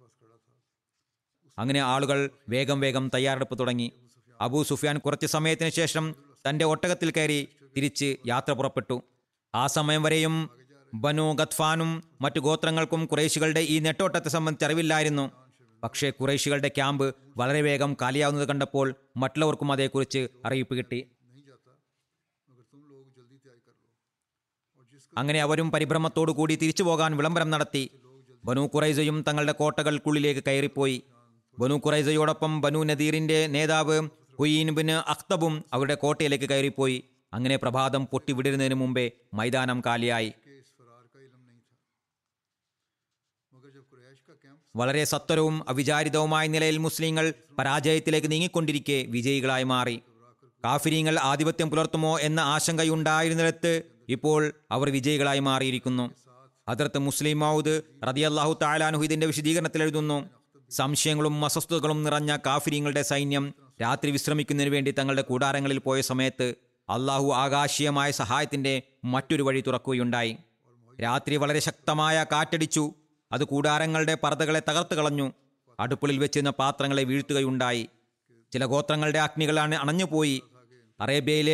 അങ്ങനെ ആളുകൾ വേഗം വേഗം തയ്യാറെടുപ്പ് തുടങ്ങി അബൂ സുഫിയാൻ കുറച്ച് സമയത്തിന് ശേഷം തന്റെ ഒട്ടകത്തിൽ കയറി തിരിച്ച് യാത്ര പുറപ്പെട്ടു ആ സമയം വരെയും ബനു ഗത്ഫാനും മറ്റു ഗോത്രങ്ങൾക്കും കുറേശികളുടെ ഈ നെട്ടോട്ടത്തെ സംബന്ധിച്ച് അറിവില്ലായിരുന്നു പക്ഷേ കുറേശികളുടെ ക്യാമ്പ് വളരെ വേഗം കാലിയാവുന്നത് കണ്ടപ്പോൾ മറ്റുള്ളവർക്കും അതേക്കുറിച്ച് അറിയിപ്പ് കിട്ടി नहीं जाता मगर तुम लोग जल्दी तैयारी कर लो और जिस അങ്ങനെ അവരും പരിഭ്രമത്തോടു കൂടി തിരിച്ചു പോകാൻ വിളംബരം നടത്തി ബനു കുറൈസയും തങ്ങളുടെ കോട്ടകൾക്കുള്ളിലേക്ക് കയറിപ്പോയി ബനു കുറൈസയോടൊപ്പം ബനു നദീറിന്റെ നേതാവ് ഹുയീൻ ബിൻ അഖ്തബും അവരുടെ കോട്ടയിലേക്ക് കയറിപ്പോയി അങ്ങനെ പ്രഭാതം പൊട്ടിവിടുന്നതിന് മുമ്പേ മൈതാനം കാലിയായി के इस फरार का इलम नहीं था मगर जब कुरैश का कैंप വളരെ സത്വരവും അവിചാരിതവുമായ നിലയിൽ മുസ്ലിങ്ങൾ പരാജയത്തിലേക്ക് നീങ്ങിക്കൊണ്ടിരിക്കെ വിജയികളായി മാറി കാഫിരിങ്ങൾ ആധിപത്യം പുലർത്തുമോ എന്ന ആശങ്കയുണ്ടായിരുന്നിടത്ത് ഇപ്പോൾ അവർ വിജയികളായി മാറിയിരിക്കുന്നു അതിർത്ത് മുസ്ലിം മൗദ് റതിയല്ലാഹു താലാനുഹു ഇതിന്റെ വിശദീകരണത്തിൽ എഴുതുന്നു സംശയങ്ങളും അസ്വസ്ഥതകളും നിറഞ്ഞ കാഫിരിങ്ങളുടെ സൈന്യം രാത്രി വിശ്രമിക്കുന്നതിന് വേണ്ടി തങ്ങളുടെ കൂടാരങ്ങളിൽ പോയ സമയത്ത് അള്ളാഹു ആകാശീയമായ സഹായത്തിന്റെ മറ്റൊരു വഴി തുറക്കുകയുണ്ടായി രാത്രി വളരെ ശക്തമായ കാറ്റടിച്ചു അത് കൂടാരങ്ങളുടെ പർദ്ദകളെ തകർത്ത് കളഞ്ഞു അടുപ്പിളിൽ വെച്ചിരുന്ന പാത്രങ്ങളെ വീഴ്ത്തുകയുണ്ടായി ചില ഗോത്രങ്ങളുടെ അഗ്നികളാണ് അണഞ്ഞുപോയി അറേബ്യയിലെ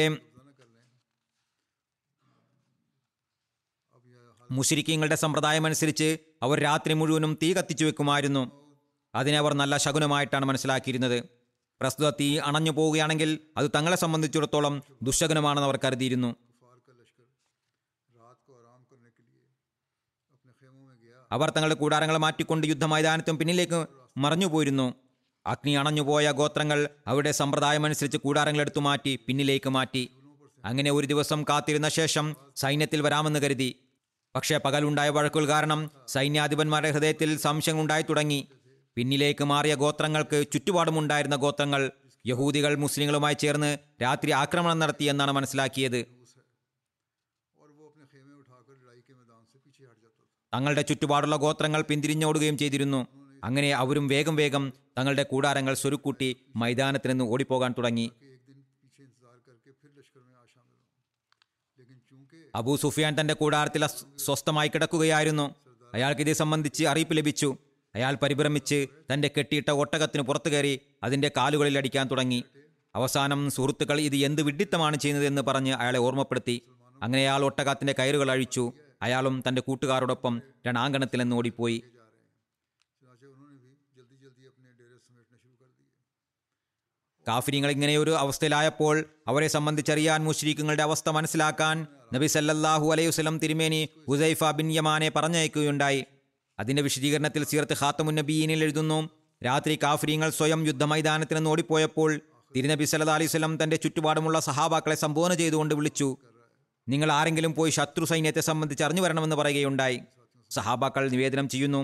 മുഷിരിക്കീങ്ങളുടെ സമ്പ്രദായമനുസരിച്ച് അവർ രാത്രി മുഴുവനും തീ കത്തിച്ചു വെക്കുമായിരുന്നു അതിനെ അവർ നല്ല ശകുനമായിട്ടാണ് മനസ്സിലാക്കിയിരുന്നത് പ്രസ്തുത തീ അണഞ്ഞു പോവുകയാണെങ്കിൽ അത് തങ്ങളെ സംബന്ധിച്ചിടത്തോളം ദുശകുനമാണെന്ന് അവർ കരുതിയിരുന്നു कुफार का लश्कर रात को आराम करने के लिए अपने खेमों में गया അവർ തങ്ങളുടെ കൂടാരങ്ങൾ മാറ്റിക്കൊണ്ട് യുദ്ധമൈതാനത്തും പിന്നിലേക്ക് മറഞ്ഞുപോയിരുന്നു അഗ്നി അണഞ്ഞുപോയ ഗോത്രങ്ങൾ അവരുടെ സമ്പ്രദായമനുസരിച്ച് കൂടാരങ്ങൾ എടുത്തു മാറ്റി പിന്നിലേക്ക് മാറ്റി അങ്ങനെ ഒരു ദിവസം കാത്തിരുന്ന ശേഷം സൈന്യത്തിൽ വരാമെന്ന് കരുതി പക്ഷേ പകലുണ്ടായ വഴക്കുകൾ കാരണം സൈന്യാധിപന്മാരുടെ ഹൃദയത്തിൽ സംശയം ഉണ്ടായി തുടങ്ങി പിന്നിലേക്ക് മാറിയ ഗോത്രങ്ങൾക്ക് ചുറ്റുപാടുമുണ്ടായിരുന്ന ഗോത്രങ്ങൾ യഹൂദികൾ മുസ്ലിങ്ങളുമായി ചേർന്ന് രാത്രി ആക്രമണം നടത്തി എന്നാണ് മനസ്സിലാക്കിയത് और वो अपने खेमे उठाकर लड़ाई के मैदान से पीछे हट जाता था തങ്ങളുടെ ചുറ്റുപാടുള്ള ഗോത്രങ്ങൾ പിന്തിരിഞ്ഞോടുകയും ചെയ്തിരുന്നു അങ്ങനെ അവരും വേഗം വേഗം തങ്ങളുടെ കൂടാരങ്ങൾ സ്വരുക്കൂട്ടി മൈതാനത്തിൽ നിന്ന് ഓടിപ്പോകാൻ തുടങ്ങി कि एक दिन पीछे इंतजार करके फिर लश्कर में आ शामिल हूँ लेकिन चूंकि അബൂ സുഫിയാൻ തന്റെ കൂടാരത്തിൽ അസ്- സ്വസ്ഥമായി കിടക്കുകയായിരുന്നു അയാൾക്ക് ഇത് സംബന്ധിച്ച് അറിയിപ്പ് ലഭിച്ചു അയാൾ പരിഭ്രമിച്ച് തന്റെ കെട്ടിയിട്ട ഒട്ടകത്തിന് പുറത്തു കയറി അതിന്റെ കാലുകളിൽ അടിക്കാൻ തുടങ്ങി അവസാനം സുഹൃത്തുക്കൾ ഇത് എന്ത് വിഡ്ഢിത്തമാണ് ചെയ്യുന്നത് എന്ന് പറഞ്ഞ് അയാളെ ഓർമ്മപ്പെടുത്തി അങ്ങനെ അയാൾ ഒട്ടകത്തിന്റെ കയറുകൾ അഴിച്ചു അയാളും തന്റെ കൂട്ടുകാരോടൊപ്പം രണാങ്കണത്തിൽ നിന്ന് ഓടിപ്പോയി चनाचे उन्होंने भी जल्दी जल्दी अपने डेरे समेटने शुरू कर दिए കാഫിരിങ്ങൾ ഇങ്ങനെയൊരു അവസ്ഥയിലായപ്പോൾ അവരെ സംബന്ധിച്ചറിയാൻ മുഷ്രീഖുകളുടെ അവസ്ഥ മനസ്സിലാക്കാൻ നബി സല്ലല്ലാഹു അലൈഹി വസല്ലം തിരുമേനി ഹുസൈഫ ബിൻ യമാനെ പറഞ്ഞയക്കുകയുണ്ടായി അതിന്റെ വിശദീകരണത്തിൽ സീറത്ത് ഖാത്തമുൻ നബീനിൽ എഴുതുന്നു രാത്രി കാഫിരിങ്ങൾ സ്വയം യുദ്ധമൈതാനത്തിൽ നിന്ന് ഓടിപ്പോയപ്പോൾ തിരുനബി സല്ലല്ലാഹു അലൈഹി വസല്ലം തന്റെ ചുറ്റുപാടുമുള്ള സഹാബാക്കളെ സംബോധന ചെയ്തുകൊണ്ട് വിളിച്ചു നിങ്ങൾ ആരെങ്കിലും പോയി ശത്രു സൈന്യത്തെ സംബന്ധിച്ച് അറിഞ്ഞു വരണമെന്ന് പറയുകയുണ്ടായി സഹാബാക്കൾ നിവേദനം ചെയ്യുന്നു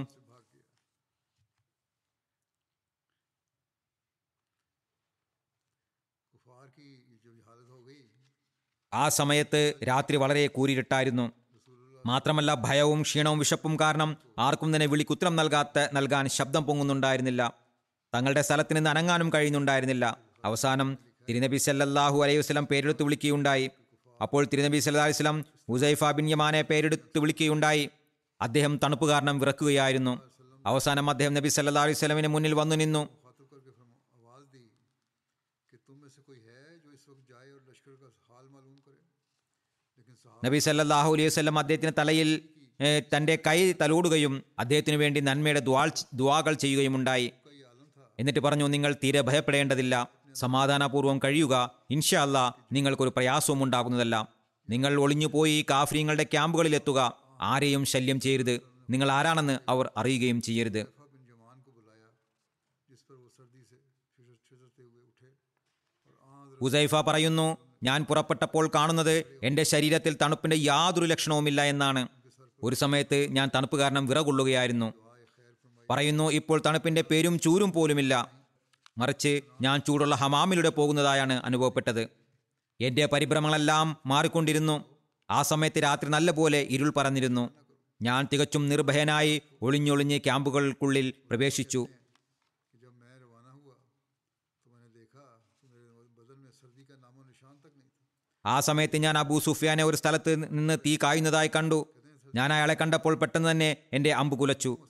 कुफार की ये जो हालत हो गई ആ സമയത്ത് രാത്രി വളരെ കൂരിരുട്ടായിരുന്നു മാത്രമല്ല ഭയവും ക്ഷീണവും വിശപ്പും കാരണം ആർക്കും തന്നെ വിളിക്കുത്തരം നൽകാത്ത നൽകാൻ ശബ്ദം പൊങ്ങുന്നുണ്ടായിരുന്നില്ല തങ്ങളുടെ സ്ഥലത്ത് നിന്ന് അനങ്ങാനും കഴിയുന്നുണ്ടായിരുന്നില്ല അവസാനം തിരുനബി സല്ലല്ലാഹു അലൈഹി വസല്ലം പേരെടുത്ത് വിളിക്കുകയുണ്ടായി അപ്പോൾ തിരുനബി സല്ലല്ലാഹു അലൈഹി വസല്ലം ഹുസൈഫ ബിൻ യമാനെ പേരെടുത്ത് വിളിക്കുകയുണ്ടായി അദ്ദേഹം തണുപ്പ് കാരണം വിറക്കുകയായിരുന്നു അവസാനം അദ്ദേഹം നബി സല്ലല്ലാഹു അലൈഹി വസല്ലമിന് മുന്നിൽ വന്നു നിന്നു मुखातब करके फरमा आवाज़ दी कि तुम में से कोई है जो इस वक्त जाए और लश्कर का हाल मालूम करे लेकिन साहब നബി സല്ലല്ലാഹു അലൈഹി വസല്ലം അദ്ദേഹത്തിന് തലയിൽ ഏ, തന്റെ കൈ തലോടുകയും അദ്ദേഹത്തിന് വേണ്ടി നന്മയുടെ ദ്വാൾ ദ്വാകൾ ചെയ്യുകയുമുണ്ടായി का ये आलम था എന്നിട്ട് പറഞ്ഞു നിങ്ങൾ തീരെ ഭയപ്പെടേണ്ടതില്ല സമാധാനപൂർവ്വം കഴിയുക ഇൻഷാ അല്ല നിങ്ങൾക്കൊരു പ്രയാസവും ഉണ്ടാകുന്നതല്ല നിങ്ങൾ ഒളിഞ്ഞുപോയി കാഫ്രീങ്ങളുടെ ക്യാമ്പുകളിൽ എത്തുക ആരെയും ശല്യം ചെയ്യരുത് നിങ്ങൾ ആരാണെന്ന് അവർ അറിയുകയും ചെയ്യരുത് खलीफा बिन जमान को बुलाया जिस पर वो सर्दी से छितर- छितरते हुए उठे और आन ഹുസൈഫ പറയുന്നു ഞാൻ പുറപ്പെട്ടപ്പോൾ കാണുന്നത് എൻ്റെ ശരീരത്തിൽ തണുപ്പിന്റെ യാതൊരു ലക്ഷണവുമില്ല എന്നാണ് ഒരു സമയത്ത് ഞാൻ തണുപ്പ് കാരണം വിറകൊള്ളുകയായിരുന്നു പറയുന്നു ഇപ്പോൾ തണുപ്പിന്റെ പേരും ചൂരും പോലുമില്ല മറിച്ച് ഞാൻ ചൂടുള്ള ഹമാമിലൂടെ പോകുന്നതായാണ് അനുഭവപ്പെട്ടത് എൻ്റെ പരിഭ്രമങ്ങളെല്ലാം മാറിക്കൊണ്ടിരുന്നു ആ സമയത്ത് രാത്രി നല്ലപോലെ ഇരുൾ പറന്നിരുന്നു ഞാൻ തികച്ചും നിർഭയനായി ഒളിഞ്ഞൊളിഞ്ഞ് ക്യാമ്പുകൾക്കുള്ളിൽ പ്രവേശിച്ചു कि जब मैं रवाना हुआ तो मैंने देखा कि मेरे बदन में सर्दी का नामो निशान तक नहीं था ആ സമയത്ത് ഞാൻ അബൂ സുഫിയാനെ ഒരു സ്ഥലത്ത് നിന്ന് തീ കായുന്നതായി കണ്ടു ഞാൻ അയാളെ കണ്ടപ്പോൾ പെട്ടെന്ന് തന്നെ എൻ്റെ അമ്പ് കുലച്ചു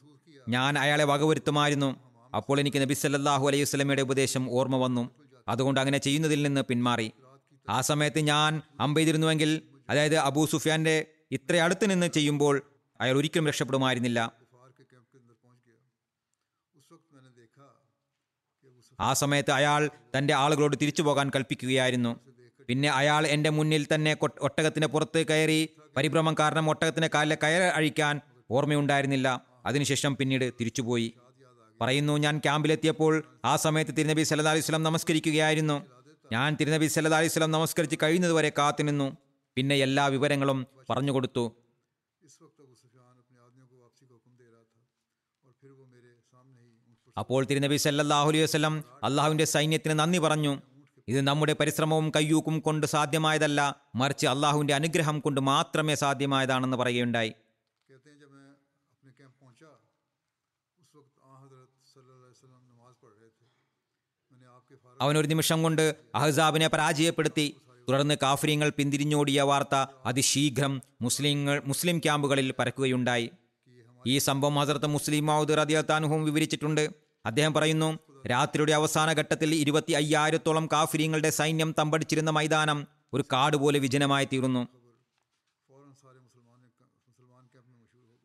ഞാൻ അയാളെ വകവരുത്തുമായിരുന്നു അപ്പോൾ എനിക്ക് നബി സല്ലല്ലാഹു അലൈഹി വസല്ലമയുടെ ഉപദേശം ഓർമ്മ വന്നു അതുകൊണ്ട് അങ്ങനെ ചെയ്യുന്നതിൽ നിന്ന് പിന്മാറി ആ സമയത്ത് ഞാൻ അമ്പെയ്തിരുന്നുവെങ്കിൽ അതായത് അബൂ സുഫിയാന്റെ ഇത്ര അടുത്ത് നിന്ന് ചെയ്യുമ്പോൾ അയാൾ ഒരിക്കലും രക്ഷപ്പെടുമായിരുന്നില്ല कुफार के कैंप के अंदर पहुंच गया उस वक्त मैंने देखा कि अबू ആ സമയത്ത് അയാൾ തന്റെ ആളുകളോട് തിരിച്ചു പോകാൻ കൽപ്പിക്കുകയായിരുന്നു പിന്നെ അയാൾ എന്റെ മുന്നിൽ തന്നെ കൊ- ഒട്ടകത്തിന്റെ പുറത്ത് കയറി പരിഭ്രമം കാരണം ഒട്ടകത്തിന്റെ കാലിലെ കയർ അഴിക്കാൻ ഓർമ്മയുണ്ടായിരുന്നില്ല അതിനുശേഷം പിന്നീട് തിരിച്ചുപോയി പറയുന്നു ഞാൻ ക്യാമ്പിലെത്തിയപ്പോൾ ആ സമയത്ത് തിരുനബി സല്ലല്ലാഹു അലൈഹി വസല്ലം നമസ്കരിക്കുകയായിരുന്നു ഞാൻ തിരുനബി സല്ലല്ലാഹു അലൈഹി വസല്ലം നമസ്കരിച്ച് കഴിയുന്നതുവരെ കാത്തുനിന്നു പിന്നെ എല്ലാ വിവരങ്ങളും പറഞ്ഞുകൊടുത്തു इस वक्त अबू सुफियान अपने आदमियों को वापसी का हुक्म दे रहा था और फिर वो मेरे सामने ही ऊँट पर അപ്പോൾ തിരുനബി സല്ലല്ലാഹു അലൈഹി വസല്ലം അള്ളാഹുവിന്റെ സൈന്യത്തിന് നന്ദി പറഞ്ഞു ഇത് നമ്മുടെ പരിശ്രമവും കയ്യൂക്കും കൊണ്ട് സാധ്യമായതല്ല മറിച്ച് അള്ളാഹുവിന്റെ അനുഗ്രഹം കൊണ്ട് മാത്രമേ സാധ്യമായതാണെന്ന് പറയുകയുണ്ടായി कहते हैं जब मैं अपने कैंप पहुंचा उस वक्त आ हजरत सल्लल्लाहु अलैहि वसल्लम नमाज पढ़ रहे थे मैंने आपके फारग അവൻ ഒരു നിമിഷം കൊണ്ട് അഹ്സാബിനെ പരാജയപ്പെടുത്തി തുടർന്ന് കാഫര്യങ്ങൾ പിന്തിരിഞ്ഞോടിയ വാർത്ത അതിശീഘ്രം മുസ്ലിങ്ങൾ മുസ്ലിം ക്യാമ്പുകളിൽ പരക്കുകയുണ്ടായി ഈ സംഭവം ഹസരത്ത് മുസ്ലിം മൗദ് റദിയത്താനുഹും വിവരിച്ചിട്ടുണ്ട് അദ്ദേഹം പറയുന്നു രാത്രിയുടെ അവസാന ഘട്ടത്തിൽ ഇരുപത്തി അയ്യായിരത്തോളം കാഫര്യങ്ങളുടെ സൈന്യം തമ്പടിച്ചിരുന്ന മൈതാനം ഒരു കാട് പോലെ വിജനമായി തീർന്നു फ़ौरन सारे मुसलमान मुसलमान कैंप में मशहूर हो गई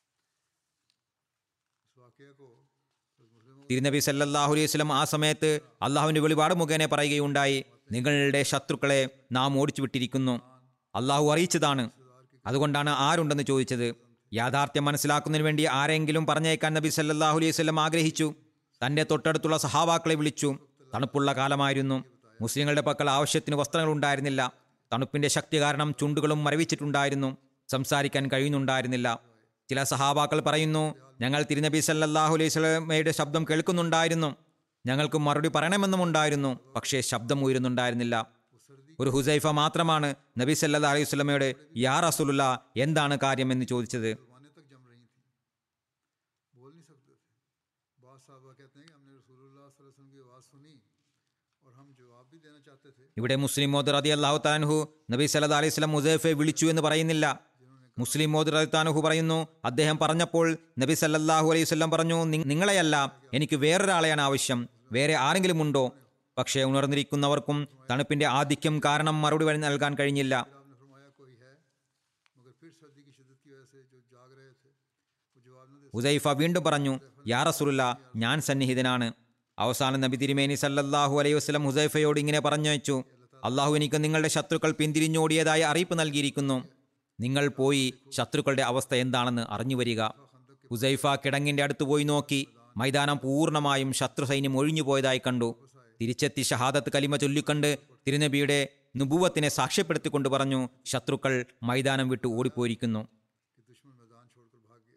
इस वाक़े को हज़रत मुस्लिम തിരുനബി സല്ലല്ലാഹു അലൈഹി വസല്ലം ആ സമയത്ത് അള്ളാഹുവിന്റെ വെളിപാട് മുഖേന പറയുകയുണ്ടായി നിങ്ങളുടെ ശത്രുക്കളെ നാം ഓടിച്ചു വിട്ടിരിക്കുന്നു അള്ളാഹു അറിയിച്ചതാണ് അതുകൊണ്ടാണ് ആരുണ്ടെന്ന് ചോദിച്ചത് യാഥാർത്ഥ്യം മനസ്സിലാക്കുന്നതിന് വേണ്ടി ആരെങ്കിലും പറഞ്ഞേക്കാൻ നബി സല്ലല്ലാഹു അലൈഹി വസല്ലം ആഗ്രഹിച്ചു തന്റെ തൊട്ടടുത്തുള്ള സഹാബാക്കളെ വിളിച്ചു തണുപ്പുള്ള കാലമായിരുന്നു മുസ്ലിങ്ങളുടെ പക്കൽ ആവശ്യത്തിന് വസ്ത്രങ്ങൾ ഉണ്ടായിരുന്നില്ല തണുപ്പിന്റെ ശക്തി കാരണം ചുണ്ടുകളും മരവിച്ചിട്ടുണ്ടായിരുന്നു സംസാരിക്കാൻ കഴിയുന്നുണ്ടായിരുന്നില്ല ചില സഹാബാക്കൾ പറയുന്നു ഞങ്ങൾ തിരുനബി സല്ലല്ലാഹു അലൈഹി സ്വലമയുടെ ശബ്ദം കേൾക്കുന്നുണ്ടായിരുന്നു ഞങ്ങൾക്ക് മറുപടി പറയണമെന്നുമുണ്ടായിരുന്നു പക്ഷേ ശബ്ദം ഉയരുന്നുണ്ടായിരുന്നില്ല ഒരു ഹുസൈഫ മാത്രമാണ് നബി സല്ലല്ലാഹു അലൈഹി സ്വലമയുടെ യാ റസൂലുള്ള എന്താണ് കാര്യമെന്ന് ചോദിച്ചത് जमाने तक जम रही थी बोल नहीं सकते थे बाद साहबा कहते हैं कि हमने रसूलुल्लाह सल्लल्लाहु अलैहि वसल्लम की आवाज़ सुनी और हम जवाब भी देना चाहते थे ഇവിടെ മുസ്ലിം മോദ് റതി അള്ളാഹു താൻഹു നബി സല്ലല്ലാഹു അലൈഹി സ്വലം മുസൈഫെ വിളിച്ചു എന്ന് പറയുന്നില്ല മുസ്ലിം മോദ് റതി താൻഹു പറയുന്നു അദ്ദേഹം പറഞ്ഞപ്പോൾ നബി സല്ലല്ലാഹു അലൈഹി വസല്ലം പറഞ്ഞു "നി- നിങ്ങളെയല്ല എനിക്ക് വേറൊരാളെയാണ് ആവശ്യം വേറെ ആരെങ്കിലും ഉണ്ടോ പക്ഷേ ഉണർന്നിരിക്കുന്നവർക്കും തണുപ്പിന്റെ ആധിക്യം കാരണം മറുപടി വഴി നൽകാൻ കഴിഞ്ഞില്ല फिर आपने फरमाया कोई है मगर फिर सर्दी की शिद्दत की वजह से जो जाग रहे थे वो जवाब न दे ഉസൈഫ വീണ്ടും പറഞ്ഞു യാ റസൂലുള്ള ഞാൻ സന്നിഹിതനാണ് അവസാനം നബി തിരുമേനി സല്ലല്ലാഹു അലൈഹി വസല്ലം ഹുസൈഫയോട് ഇങ്ങനെ പറഞ്ഞയച്ചു അള്ളാഹു എനിക്ക് നിങ്ങളുടെ ശത്രുക്കൾ പിന്തിരിഞ്ഞോടിയതായ അറിയിപ്പ് നൽകിയിരിക്കുന്നു നിങ്ങൾ പോയി ശത്രുക്കളുടെ അവസ്ഥ എന്താണെന്ന് അറിഞ്ഞു വരിക ഹുസൈഫ കിടങ്ങിന്റെ അടുത്ത് പോയി നോക്കി മൈതാനം പൂർണ്ണമായും ശത്രു സൈന്യം ഒഴിഞ്ഞുപോയതായി കണ്ടു തിരിച്ചെത്തി ഷഹാദത്ത് കലിമ ചൊല്ലിക്കണ്ട് തിരുനബിയുടെ നുബുവത്തിനെ സാക്ഷ്യപ്പെടുത്തിക്കൊണ്ട് പറഞ്ഞു ശത്രുക്കൾ മൈതാനം വിട്ട് ഓടിപ്പോയിരിക്കുന്നു कि दुश्मन मैदान छोड़कर भाग गया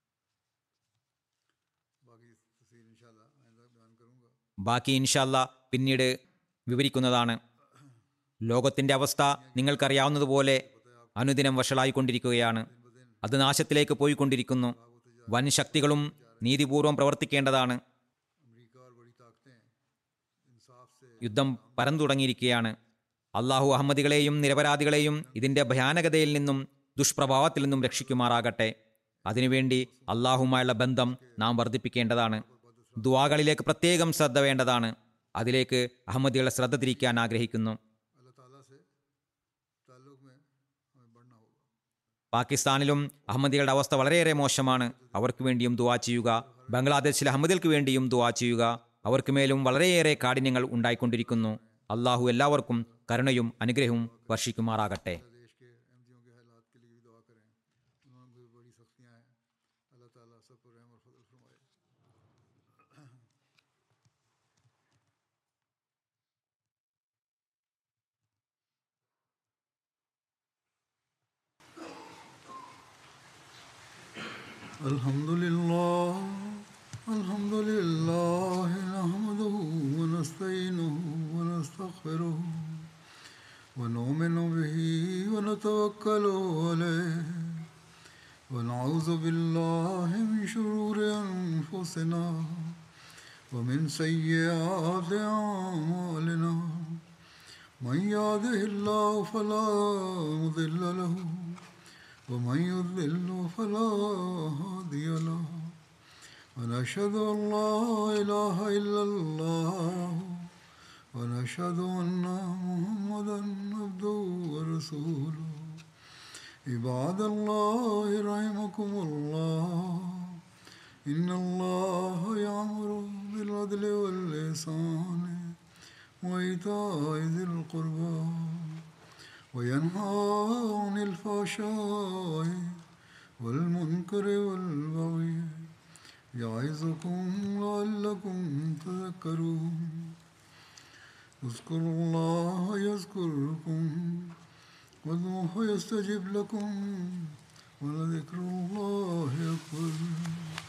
बाकी तफसील इंशाल्लाह आइंदा बयान करूंगा ബാക്കി ഇൻഷല്ല പിന്നീട് വിവരിക്കുന്നതാണ് ലോകത്തിന്റെ അവസ്ഥ നിങ്ങൾക്കറിയാവുന്നതുപോലെ അനുദിനം വഷളായിക്കൊണ്ടിരിക്കുകയാണ് അത് നാശത്തിലേക്ക് പോയിക്കൊണ്ടിരിക്കുന്നു വൻ ശക്തികളും നീതിപൂർവം പ്രവർത്തിക്കേണ്ടതാണ് अमेरिका और बड़ी ताकतें इंसाफ से യുദ്ധം പരന്നു തുടങ്ങിയിരിക്കുകയാണ് അള്ളാഹു അഹമ്മദികളെയും നിരപരാധികളെയും ഇതിന്റെ ഭയാനകതയിൽ നിന്നും ദുഷ്പ്രഭാവത്തിൽ നിന്നും രക്ഷിക്കുമാറാകട്ടെ അതിനുവേണ്ടി അള്ളാഹുമായുള്ള ബന്ധം നാം വർദ്ധിപ്പിക്കേണ്ടതാണ് ദുവാകളിലേക്ക് പ്രത്യേകം ശ്രദ്ധ വേണ്ടതാണ് അതിലേക്ക് അഹമ്മദികളെ ശ്രദ്ധ തിരിക്കാൻ ആഗ്രഹിക്കുന്നു अल्लाह ताला से ताल्लुक में हमें बढ़ना होगा പാകിസ്ഥാനിലും അഹമ്മദികളുടെ അവസ്ഥ വളരെയേറെ മോശമാണ് അവർക്ക് വേണ്ടിയും ദുവാ ചെയ്യുക ബംഗ്ലാദേശിലെ അഹമ്മദികൾക്ക് വേണ്ടിയും ദുവാ ചെയ്യുക അവർക്ക് മേലും വളരെയേറെ കാഠിന്യങ്ങൾ ഉണ്ടായിക്കൊണ്ടിരിക്കുന്നു അള്ളാഹു എല്ലാവർക്കും കരുണയും അനുഗ്രഹവും വർഷിക്കുമാറാകട്ടെ देश के अहमदियों के हालात के लिए भी दुआ करें उन्होंने भी बड़ी सख्तियाँ हैं अल्लाह ताला सब पर रहम और फजल फरमाए الحمد لله الحمد لله نحمده ونستعينه ونستغفره ونؤمن به ونتوكل عليه ونعوذ بالله من شرور أنفسنا ومن سيئات أعمالنا من يهده الله فلا مضل له ومن يضلل فلا هادي له ونشهد أن لا إله إلا الله ونشهد أن محمدا عبده ورسوله عباد الله رحمكم الله إن الله يأمر بالعدل والإحسان وإيتاء ذي القربى وينهى عن الفحشاء والمنكر والبغي يعظكم لعلكم تذكرون اذكروا الله يذكركم وادعوه يستجب لكم ولذكر الله أكبر